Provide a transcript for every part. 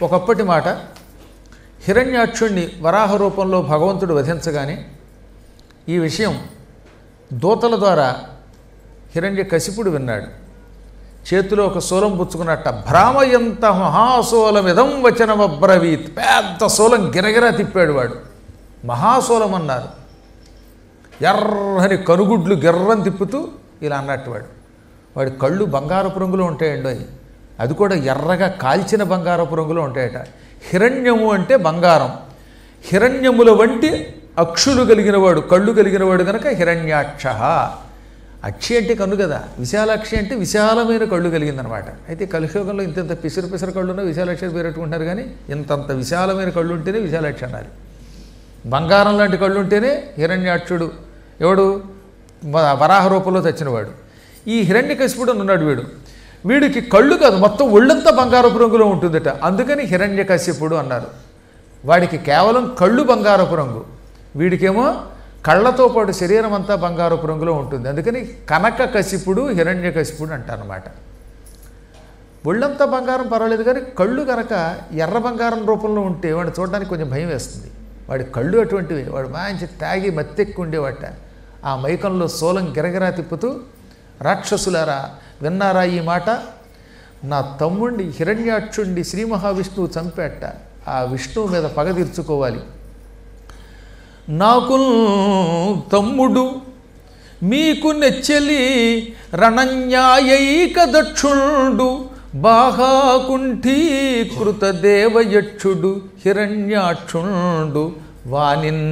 ఒకప్పటి మాట హిరణ్యాక్షుణ్ణి వరాహ రూపంలో భగవంతుడు వధించగానే ఈ విషయం దూతల ద్వారా హిరణ్య కశిపుడు విన్నాడు చేతిలో ఒక శూలం పుచ్చుకున్నట్ట భ్రామయంత మహాశూలమిదం వచనమబ్రవీత్ పెద్ద శూలం గిరగిరా తిప్పాడు వాడు మహాశూలం అన్నారు ఎర్రని కనుగుడ్లు గిర్రని తిప్పుతూ ఇలా అన్నట్టు వాడు వాడి కళ్ళు బంగారపు రంగులో ఉంటాయండి అవి అది కూడా ఎర్రగా కాల్చిన బంగారపు రంగులో ఉంటాయట హిరణ్యము అంటే బంగారం హిరణ్యముల వంటి అక్షులు కలిగిన వాడు కళ్ళు కలిగిన వాడు కనుక హిరణ్యాక్ష అక్షి అంటే కన్ను కదా విశాలాక్షి అంటే విశాలమైన కళ్ళు కలిగిందనమాట అయితే కలియుగంలో ఇంతంత పిసిరు పిసరు కళ్ళు ఉన్న విశాలాక్షి అని పేరు పెట్టుకుంటారు కానీ ఇంతంత విశాలమైన కళ్ళు ఉంటేనే విశాలాక్షి అనాలి బంగారం లాంటి కళ్ళు ఉంటేనే హిరణ్యాక్షుడు ఎవడు వ- వరాహ రూపంలో తెచ్చినవాడు ఈ హిరణ్యకశిపుడు అని ఉన్నాడు వీడు వీడికి కళ్ళు కాదు మొత్తం ఒళ్ళంతా బంగారపు రంగులో ఉంటుందట అందుకని హిరణ్యకశిపుడు అన్నారు వాడికి కేవలం కళ్ళు బంగారపు రంగు వీడికేమో కళ్ళతో పాటు శరీరం అంతా బంగారపు రంగులో ఉంటుంది అందుకని కనక కశిపుడు హిరణ్యకశిపుడు అంటారనమాట ఒళ్ళంతా బంగారం పర్వాలేదు కానీ కళ్ళు కనుక ఎర్ర బంగారం రూపంలో ఉంటే వాడిని చూడడానికి కొంచెం భయం వేస్తుంది వాడి కళ్ళు అటువంటివి వాడు మంచి తాగి మత్తెక్కి ఉండేవాట ఆ మైకంలో సోలం గిరగిరా తిప్పుతూ రాక్షసులారా విన్నారా ఈ మాట నా తమ్ముణ్ణి హిరణ్యాక్షుణ్ణి శ్రీ మహావిష్ణువు చంపేట ఆ విష్ణువు మీద పగ తీర్చుకోవాలి నాకు తమ్ముడు మీకు నెచ్చలి రణన్యాయైక దక్షుణుడు బాహాకుంఠీకృత దేవయక్షుడు హిరణ్యాక్షుణుడు వానిన్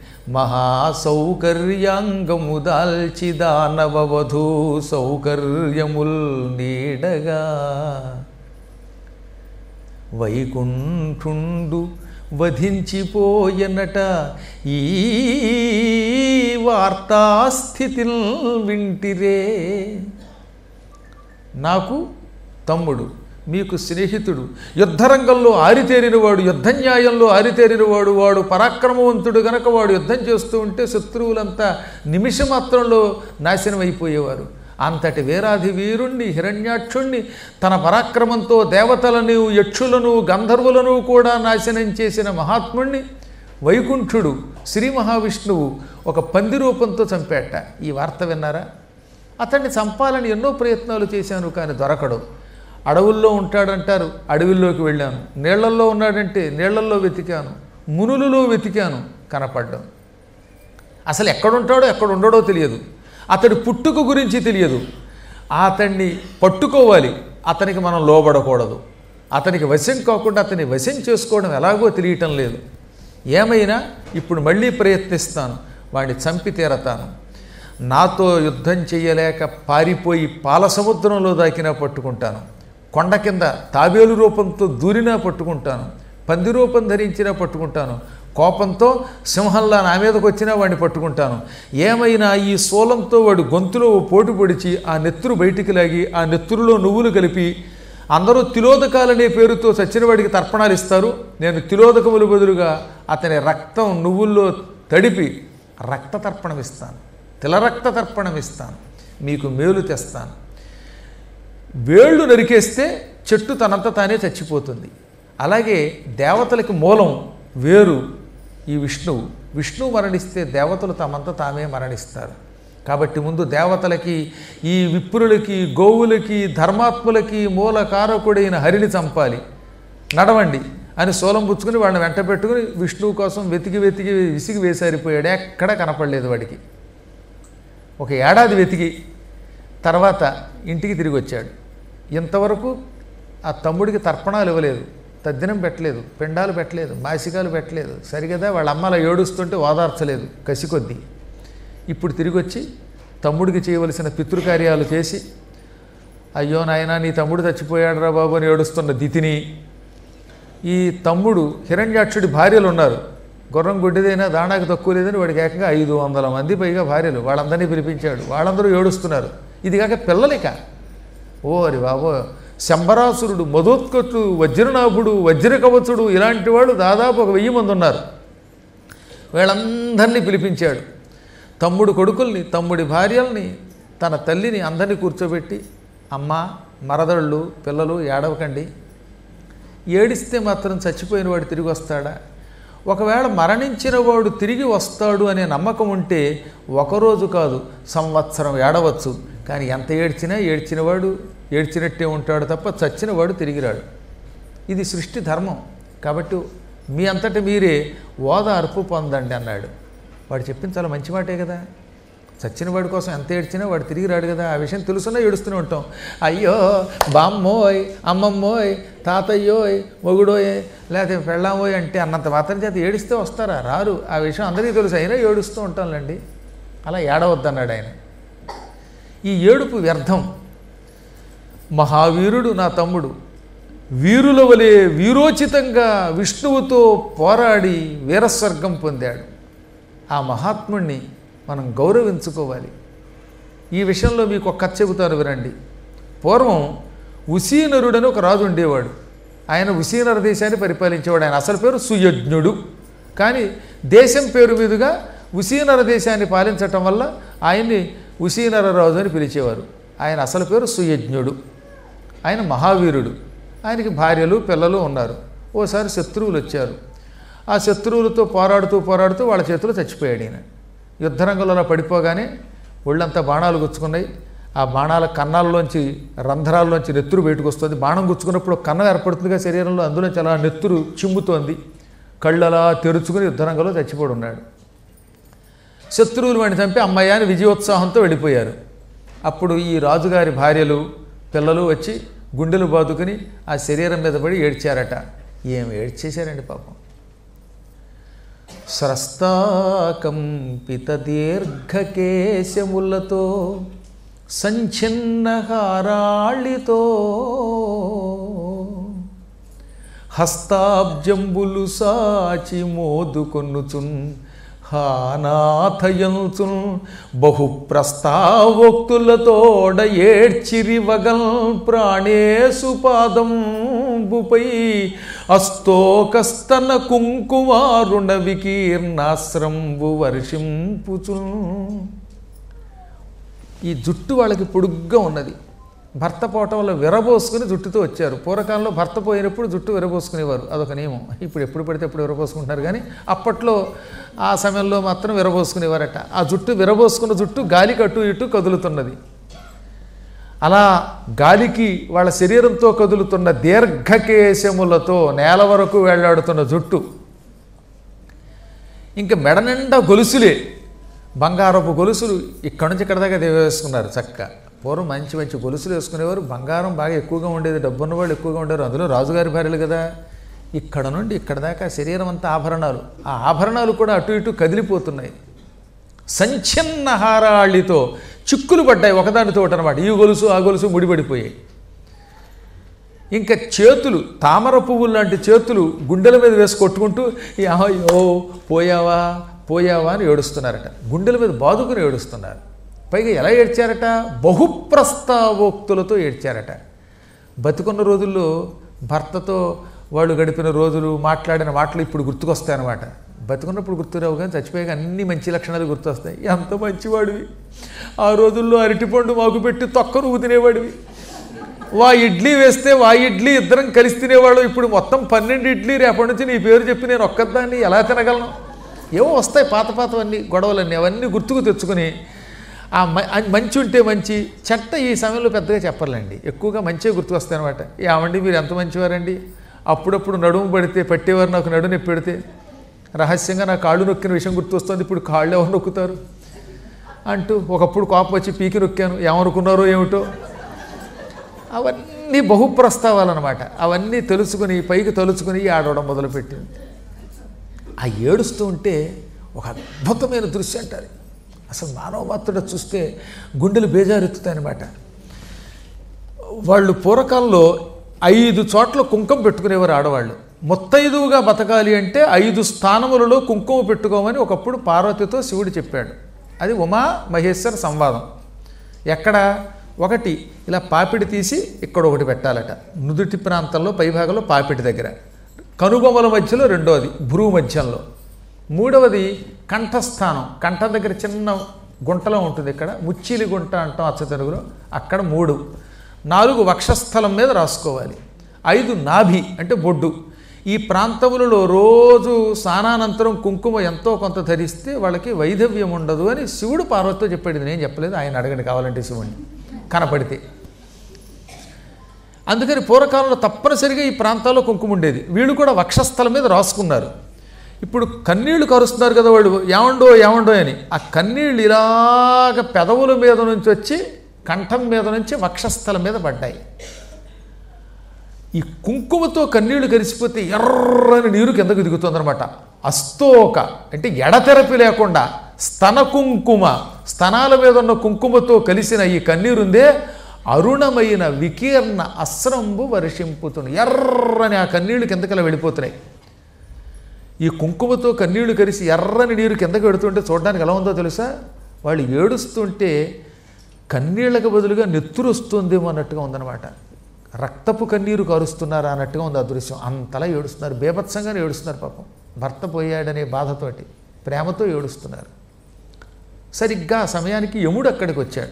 మహాసౌకర్యాంగము దాల్చి దానవవధూ సౌకర్యముల్ నీడగా వైకుంఠుండు వధించిపోయనట ఈ వార్తాస్థితిల్ వింటిరే నాకు తమ్ముడు మీకు స్నేహితుడు యుద్ధరంగంలో ఆరితేరినవాడు యుద్ధ న్యాయంలో ఆరితేరినవాడు వాడు పరాక్రమవంతుడు గనక వాడు యుద్ధం చేస్తూ ఉంటే శత్రువులంతా నిమిషమాత్రంలో నాశనం అయిపోయేవారు అంతటి వీరాధి వీరుణ్ణి హిరణ్యాక్షుణ్ణి తన పరాక్రమంతో దేవతలను యక్షులను గంధర్వులను కూడా నాశనం చేసిన మహాత్ముణ్ణి వైకుంఠుడు శ్రీ మహావిష్ణువు ఒక పంది రూపంతో చంపేట ఈ వార్త విన్నారా అతన్ని చంపాలని ఎన్నో ప్రయత్నాలు చేశాను కానీ దొరకడు అడవుల్లో ఉంటాడంటారు అడవుల్లోకి వెళ్ళాను నీళ్లల్లో ఉన్నాడంటే నీళ్లల్లో వెతికాను మునులలో వెతికాను కనపడ్డం అసలు ఎక్కడుంటాడో ఎక్కడ ఉండడో తెలియదు అతడి పుట్టుక గురించి తెలియదు అతన్ని పట్టుకోవాలి అతనికి మనం లోబడకూడదు అతనికి వశం కాకుండా అతన్ని వశం చేసుకోవడం ఎలాగో తెలియటం లేదు ఏమైనా ఇప్పుడు మళ్ళీ ప్రయత్నిస్తాను వాడిని చంపి తీరతాను నాతో యుద్ధం చేయలేక పారిపోయి పాల సముద్రంలో దాకినా పట్టుకుంటాను కొండ కింద తాబేలు రూపంతో దూరినా పట్టుకుంటాను పంది రూపం ధరించినా పట్టుకుంటాను కోపంతో సింహంలా నా మీదకి వచ్చినా వాడిని పట్టుకుంటాను ఏమైనా ఈ శూలంతో వాడు గొంతులో ఓ పోటు పొడిచి ఆ నెత్తురు బయటికి లాగి ఆ నెత్తురులో నువ్వులు కలిపి అందరూ తిలోదకాలనే పేరుతో సచ్చినవాడికి తర్పణాలు ఇస్తారు నేను తిలోదకములు బదులుగా అతని రక్తం నువ్వుల్లో తడిపి రక్త తర్పణం ఇస్తాను తిలరక్త తర్పణం ఇస్తాను మీకు మేలు తెస్తాను వేళ్ళు నరికేస్తే చెట్టు తనంత తానే చచ్చిపోతుంది అలాగే దేవతలకి మూలం వేరు ఈ విష్ణువు విష్ణువు మరణిస్తే దేవతలు తమంత తామే మరణిస్తారు కాబట్టి ముందు దేవతలకి ఈ విప్రులకి గోవులకి ధర్మాత్ములకి మూల కారకుడైన హరిని చంపాలి నడవండి అని సోలం పుచ్చుకుని వాళ్ళని వెంట పెట్టుకుని విష్ణువు కోసం వెతికి వెతికి విసిగి వేసారిపోయాడు ఎక్కడ కనపడలేదు వాడికి ఒక ఏడాది వెతికి తర్వాత ఇంటికి తిరిగి వచ్చాడు ఇంతవరకు ఆ తమ్ముడికి తర్పణాలు ఇవ్వలేదు తద్దినం పెట్టలేదు పిండాలు పెట్టలేదు మాసికాలు పెట్టలేదు సరిగదా వాళ్ళ అమ్మలా ఏడుస్తుంటే ఓదార్చలేదు కసి కొద్దీ ఇప్పుడు తిరిగి వచ్చి తమ్ముడికి చేయవలసిన పితృకార్యాలు చేసి అయ్యో నాయనా నీ తమ్ముడు చచ్చిపోయాడు రా బాబు అని ఏడుస్తున్న దితిని ఈ తమ్ముడు హిరణ్యాక్షుడి భార్యలు ఉన్నారు గుర్రం గుడ్డిదైనా దానాకు తక్కువ లేదని వాడికి ఏకంగా ఐదు వందల మంది పైగా భార్యలు వాళ్ళందరినీ పిలిపించాడు వాళ్ళందరూ ఏడుస్తున్నారు ఇది కాక పిల్లలిక ఓరి బాబో శంబరాసురుడు మధోత్కచుడు వజ్రనాభుడు వజ్రకవచుడు ఇలాంటి వాళ్ళు దాదాపు ఒక వెయ్యి మంది ఉన్నారు వీళ్ళందరినీ పిలిపించాడు తమ్ముడు కొడుకుల్ని తమ్ముడి భార్యల్ని తన తల్లిని అందరినీ కూర్చోబెట్టి అమ్మ మరదళ్ళు పిల్లలు ఏడవకండి ఏడిస్తే మాత్రం చచ్చిపోయిన వాడు తిరిగి వస్తాడా ఒకవేళ మరణించిన వాడు తిరిగి వస్తాడు అనే నమ్మకం ఉంటే ఒకరోజు కాదు సంవత్సరం ఏడవచ్చు కానీ ఎంత ఏడ్చినా ఏడ్చినవాడు ఏడ్చినట్టే ఉంటాడు తప్ప చచ్చినవాడు తిరిగి రాడు ఇది సృష్టి ధర్మం కాబట్టి మీ అంతటి మీరే ఓదార్పు పొందండి అన్నాడు వాడు చెప్పింది చాలా మంచి మాటే కదా చచ్చిన వాడి కోసం ఎంత ఏడ్చినా వాడు తిరిగి రాడు కదా ఆ విషయం తెలుసున్నా ఏడుస్తూనే ఉంటాం అయ్యో బామ్మోయ్ అమ్మమ్మోయ్ తాతయ్యోయ్ మొగుడోయ్ లేకపోతే పెళ్ళామోయ్ అంటే అన్నంత మాత్రం చేత ఏడిస్తే వస్తారా రారు ఆ విషయం అందరికీ తెలుసు అయినా ఏడుస్తూ ఉంటాంలేండి అలా ఏడవద్దన్నాడు ఆయన ఈ ఏడుపు వ్యర్థం మహావీరుడు నా తమ్ముడు వీరుల వలె వీరోచితంగా విష్ణువుతో పోరాడి వీరస్వర్గం పొందాడు ఆ మహాత్ముణ్ణి మనం గౌరవించుకోవాలి ఈ విషయంలో మీకు ఒక కథ చెబుతాను వినండి పూర్వం ఉసీనరుడని ఒక రాజు ఉండేవాడు ఆయన ఉసీనర దేశాన్ని పరిపాలించేవాడు ఆయన అసలు పేరు సుయజ్ఞుడు కానీ దేశం పేరు మీదుగా ఉసీనర దేశాన్ని పాలించటం వల్ల ఆయన్ని ఉసీనర రాజు అని పిలిచేవారు ఆయన అసలు పేరు సుయజ్ఞుడు ఆయన మహావీరుడు ఆయనకి భార్యలు పిల్లలు ఉన్నారు ఓసారి శత్రువులు వచ్చారు ఆ శత్రువులతో పోరాడుతూ పోరాడుతూ వాళ్ళ చేతిలో చచ్చిపోయాడు ఈయన యుద్ధరంగంలో అలా పడిపోగానే ఒళ్ళంతా బాణాలు గుచ్చుకున్నాయి ఆ బాణాల కన్నాల్లోంచి రంధ్రాల్లోంచి నెత్తురు బయటకు వస్తుంది బాణం గుచ్చుకున్నప్పుడు ఒక కన్నం ఏర్పడుతుందిగా శరీరంలో అందులోంచి అలా నెత్తురు చిమ్ముతోంది కళ్ళు అలా తెరుచుకుని యుద్ధరంగంలో చచ్చిపోయి ఉన్నాడు శత్రువులు వాడిని చంపి అమ్మయ్య అని విజయోత్సాహంతో వెళ్ళిపోయారు అప్పుడు ఈ రాజుగారి భార్యలు పిల్లలు వచ్చి గుండెలు బాదుకుని ఆ శరీరం మీద పడి ఏడ్చారట ఏం ఏడ్చేశారండి పాపం స్రస్తాకంపిత దీర్ఘకేశములతో సంచిన్న హారాళితో హస్తాబ్జంబులు సాచి మోదుకొనుచున్ హానాథయంచున్ బహు ప్రస్తావోక్తులతోడ ఏడ్చిరి వగల్ ప్రాణేశు పాదంబుపై అస్తోకస్తన కుంకుమారుణ వికీర్ణాశ్రంబు వర్షింపుచున్ ఈ జుట్టు వాళ్ళకి పొడుగ్గా ఉన్నది భర్త పోవటం వల్ల విరబోసుకుని జుట్టుతో వచ్చారు పూర్వకాలంలో భర్త పోయినప్పుడు జుట్టు విరబోసుకునేవారు అదొక నియమం ఇప్పుడు ఎప్పుడు పడితే ఎప్పుడు విరబోసుకుంటున్నారు కానీ అప్పట్లో ఆ సమయంలో మాత్రం విరబోసుకునేవారట ఆ జుట్టు విరబోసుకున్న జుట్టు గాలికి అటు ఇటు కదులుతున్నది అలా గాలికి వాళ్ళ శరీరంతో కదులుతున్న దీర్ఘకేశములతో నేల వరకు వేళ్లాడుతున్న జుట్టు ఇంకా మెడ నిండా గొలుసులే బంగారపు గొలుసులు ఇక్కడి నుంచి ఇక్కడ దాకా వేసుకున్నారు చక్క పూర్వం మంచి మంచి గొలుసులు వేసుకునేవారు బంగారం బాగా ఎక్కువగా ఉండేది డబ్బున్న వాళ్ళు ఎక్కువగా ఉండేవారు అందులో రాజుగారి భార్యలు కదా ఇక్కడ నుండి ఇక్కడ దాకా శరీరం అంతా ఆభరణాలు ఆ ఆభరణాలు కూడా అటు ఇటు కదిలిపోతున్నాయి సంచిన్న హారాళితో చిక్కులు పడ్డాయి ఒకదానితో అనమాట ఈ గొలుసు ఆ గొలుసు ముడిపడిపోయాయి ఇంకా చేతులు తామర పువ్వులు లాంటి చేతులు గుండెల మీద వేసి కొట్టుకుంటూ అయ్యో పోయావా పోయావా అని ఏడుస్తున్నారట గుండెల మీద బాదుకుని ఏడుస్తున్నారు పైగా ఎలా ఏడ్చారట బహుప్రస్తావోక్తులతో ఏడ్చారట బతికున్న రోజుల్లో భర్తతో వాళ్ళు గడిపిన రోజులు మాట్లాడిన మాటలు ఇప్పుడు గుర్తుకొస్తాయన్నమాట బతికున్నప్పుడు గుర్తురావు కానీ చచ్చిపోయాక అన్ని మంచి లక్షణాలు గుర్తొస్తాయి ఎంత మంచివాడివి ఆ రోజుల్లో అరటిపండు మాకు పెట్టి తొక్క నువ్వు తినేవాడివి వా ఇడ్లీ వేస్తే వా ఇడ్లీ ఇద్దరం కలిసి తినేవాడు ఇప్పుడు మొత్తం పన్నెండు ఇడ్లీ రేపటి నుంచి నీ పేరు చెప్పి నేను ఒక్కదాన్ని ఎలా తినగలను ఏవో వస్తాయి పాత పాతవన్నీ గొడవలన్నీ అవన్నీ గుర్తుకు తెచ్చుకుని ఆ మ- ఆ మంచి ఉంటే మంచి చెట్ట ఈ సమయంలో పెద్దగా చెప్పర్లండి ఎక్కువగా మంచిగా గుర్తుకొస్తాయి అనమాట ఏమండి మీరు ఎంత మంచివారండి అప్పుడప్పుడు నడుము పడితే పట్టేవారు నాకు నడుము నొప్పి పెడితే రహస్యంగా నా కాళ్ళు నొక్కిన విషయం గుర్తొస్తుంది ఇప్పుడు కాళ్ళు ఎవరు నొక్కుతారు అంటూ ఒకప్పుడు కోపం వచ్చి పీకి నొక్కాను ఏమనుకున్నారో ఏమిటో అవన్నీ బహుప్రస్తావాలన్నమాట అవన్నీ తెలుసుకుని పైకి తలుచుకుని ఆడవడం మొదలుపెట్టింది ఆ ఏడుస్తూ ఉంటే ఒక అద్భుతమైన దృశ్యం అంటారు అసలు మానవ మాత్రుడు చూస్తే గుండెలు బేజారెత్తుతాయన్నమాట వాళ్ళు పూర్వకాలంలో ఐదు చోట్ల కుంకుమ పెట్టుకునేవారు ఆడవాళ్ళు మొత్తైదువుగా బతకాలి అంటే ఐదు స్థానములలో కుంకుమ పెట్టుకోమని ఒకప్పుడు పార్వతితో శివుడు చెప్పాడు అది ఉమా మహేశ్వర సంవాదం ఎక్కడ ఒకటి ఇలా పాపిడి తీసి ఇక్కడ ఒకటి పెట్టాలట నుదుటి ప్రాంతంలో పైభాగంలో పాపిడి దగ్గర కనుబొమ్మల మధ్యలో రెండవది భ్రూ మధ్యంలో మూడవది కంఠస్థానం కంఠం దగ్గర చిన్న గుంటలో ఉంటుంది ఇక్కడ ముచ్చిలి గుంట అంటాం అచ్చ తెలుగులో అక్కడ మూడు నాలుగు వక్షస్థలం మీద రాసుకోవాలి ఐదు నాభి అంటే బొడ్డు ఈ ప్రాంతములలో రోజు స్నానానంతరం కుంకుమ ఎంతో కొంత ధరిస్తే వాళ్ళకి వైధవ్యం ఉండదు అని శివుడు పార్వతితో చెప్పాడు ఇది నేను చెప్పలేదు ఆయన అడగండి కావాలంటే శివుడిని కనపడితే అందుకని పూర్వకాలంలో తప్పనిసరిగా ఈ ప్రాంతాల్లో కుంకుమ ఉండేది వీళ్ళు కూడా వక్షస్థలం మీద రాసుకున్నారు ఇప్పుడు కన్నీళ్లు కరుస్తున్నారు కదా వాళ్ళు ఏమండో ఏమండో అని ఆ కన్నీళ్ళు ఇలాగ పెదవుల మీద నుంచి వచ్చి కంఠం మీద నుంచి వక్షస్థలం మీద పడ్డాయి ఈ కుంకుమతో కన్నీళ్లు కలిసిపోతే ఎర్రని నీరు కిందకు దిగుతుందనమాట అస్తోక అంటే ఎడతెరపి లేకుండా స్తన కుంకుమ స్తనాల మీద ఉన్న కుంకుమతో కలిసిన ఈ కన్నీరుందే అరుణమైన వికీర్ణ అస్రంబు వర్షింపుతుంది ఎర్రని ఆ కన్నీళ్లు కిందకలా వెళ్ళిపోతున్నాయి ఈ కుంకుమతో కన్నీళ్లు కలిసి ఎర్రని నీరు కిందకి పెడుతుంటే చూడడానికి ఎలా ఉందో తెలుసా వాళ్ళు ఏడుస్తుంటే కన్నీళ్లకు బదులుగా నెత్తురు వస్తుందేమో అన్నట్టుగా ఉందన్నమాట రక్తపు కన్నీరు కారుస్తున్నారా అన్నట్టుగా ఉంది ఆ దృశ్యం అంతలా ఏడుస్తున్నారు బేభత్సంగానే ఏడుస్తున్నారు పాపం భర్త పోయాడనే బాధతోటి ప్రేమతో ఏడుస్తున్నారు సరిగ్గా ఆ సమయానికి యముడు అక్కడికి వచ్చాడు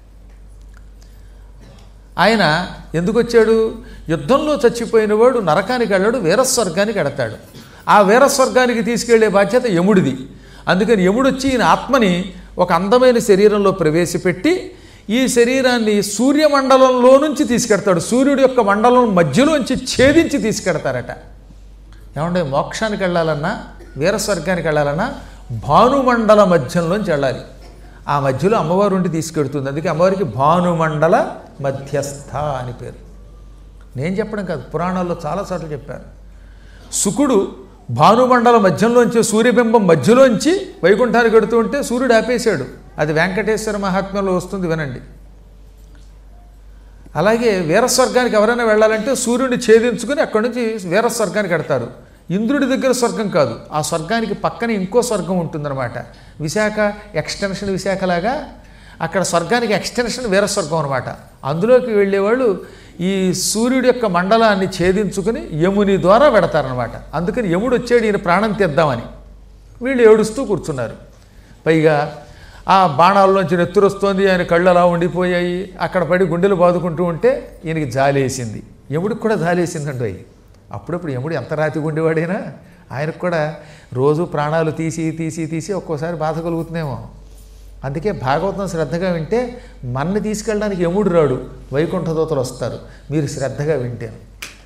ఆయన ఎందుకు వచ్చాడు యుద్ధంలో చచ్చిపోయిన వాడు నరకానికి వెళ్ళాడు వీరస్వర్గానికి వెడతాడు ఆ వీరస్వర్గానికి తీసుకెళ్లే బాధ్యత యముడిది అందుకని యముడు వచ్చి ఈయన ఆత్మని ఒక అందమైన శరీరంలో ప్రవేశపెట్టి ఈ శరీరాన్ని సూర్యమండలంలో నుంచి తీసుకెడతాడు సూర్యుడి యొక్క మండలం మధ్యలోంచి ఛేదించి తీసుకెడతారట ఏమంటే మోక్షానికి వెళ్ళాలన్నా వీరస్వర్గానికి వెళ్ళాలన్నా భానుమండల మధ్యంలోంచి వెళ్ళాలి ఆ మధ్యలో అమ్మవారు ఉండి తీసుకెడుతుంది అందుకే అమ్మవారికి భానుమండల మధ్యస్థ అని పేరు నేను చెప్పడం కాదు పురాణాల్లో చాలాసార్లు చెప్పారు శుకుడు భానుమండల మధ్యంలోంచి సూర్యబింబం మధ్యలోంచి వైకుంఠానికి వెడుతూ ఉంటే సూర్యుడు ఆపేశాడు అది వెంకటేశ్వర మహాత్మ్యంలో వస్తుంది వినండి అలాగే వీరస్వర్గానికి ఎవరైనా వెళ్ళాలంటే సూర్యుడిని ఛేదించుకుని అక్కడి నుంచి వీరస్వర్గానికి వెడతారు ఇంద్రుడి దగ్గర స్వర్గం కాదు ఆ స్వర్గానికి పక్కన ఇంకో స్వర్గం ఉంటుందన్నమాట విశాఖ ఎక్స్టెన్షన్ విశాఖలాగా అక్కడ స్వర్గానికి ఎక్స్టెన్షన్ వీరస్వర్గం అనమాట అందులోకి వెళ్ళేవాళ్ళు ఈ సూర్యుడి యొక్క మండలాన్ని ఛేదించుకుని యముని ద్వారా వెడతారనమాట అందుకని యముడు వచ్చాడు ఈయన ప్రాణం తెద్దామని వీళ్ళు ఏడుస్తూ కూర్చున్నారు పైగా ఆ బాణాల్లోంచి నెత్తురొస్తోంది ఆయన కళ్ళు అలా ఉండిపోయాయి అక్కడ పడి గుండెలు బాదుకుంటూ ఉంటే ఈయనకి జాలేసింది యముడికి కూడా జాలేసిందండి అయ్యి అప్పుడప్పుడు యముడు ఎంత రాతి గుండెవాడైనా ఆయనకు కూడా రోజు ప్రాణాలు తీసి తీసి తీసి ఒక్కోసారి బాధ కలుగుతుందేమో అందుకే భాగవతం శ్రద్ధగా వింటే మన్ని తీసుకెళ్ళడానికి యముడు రాడు వైకుంఠ దూతలు వస్తారు మీరు శ్రద్ధగా వింటేను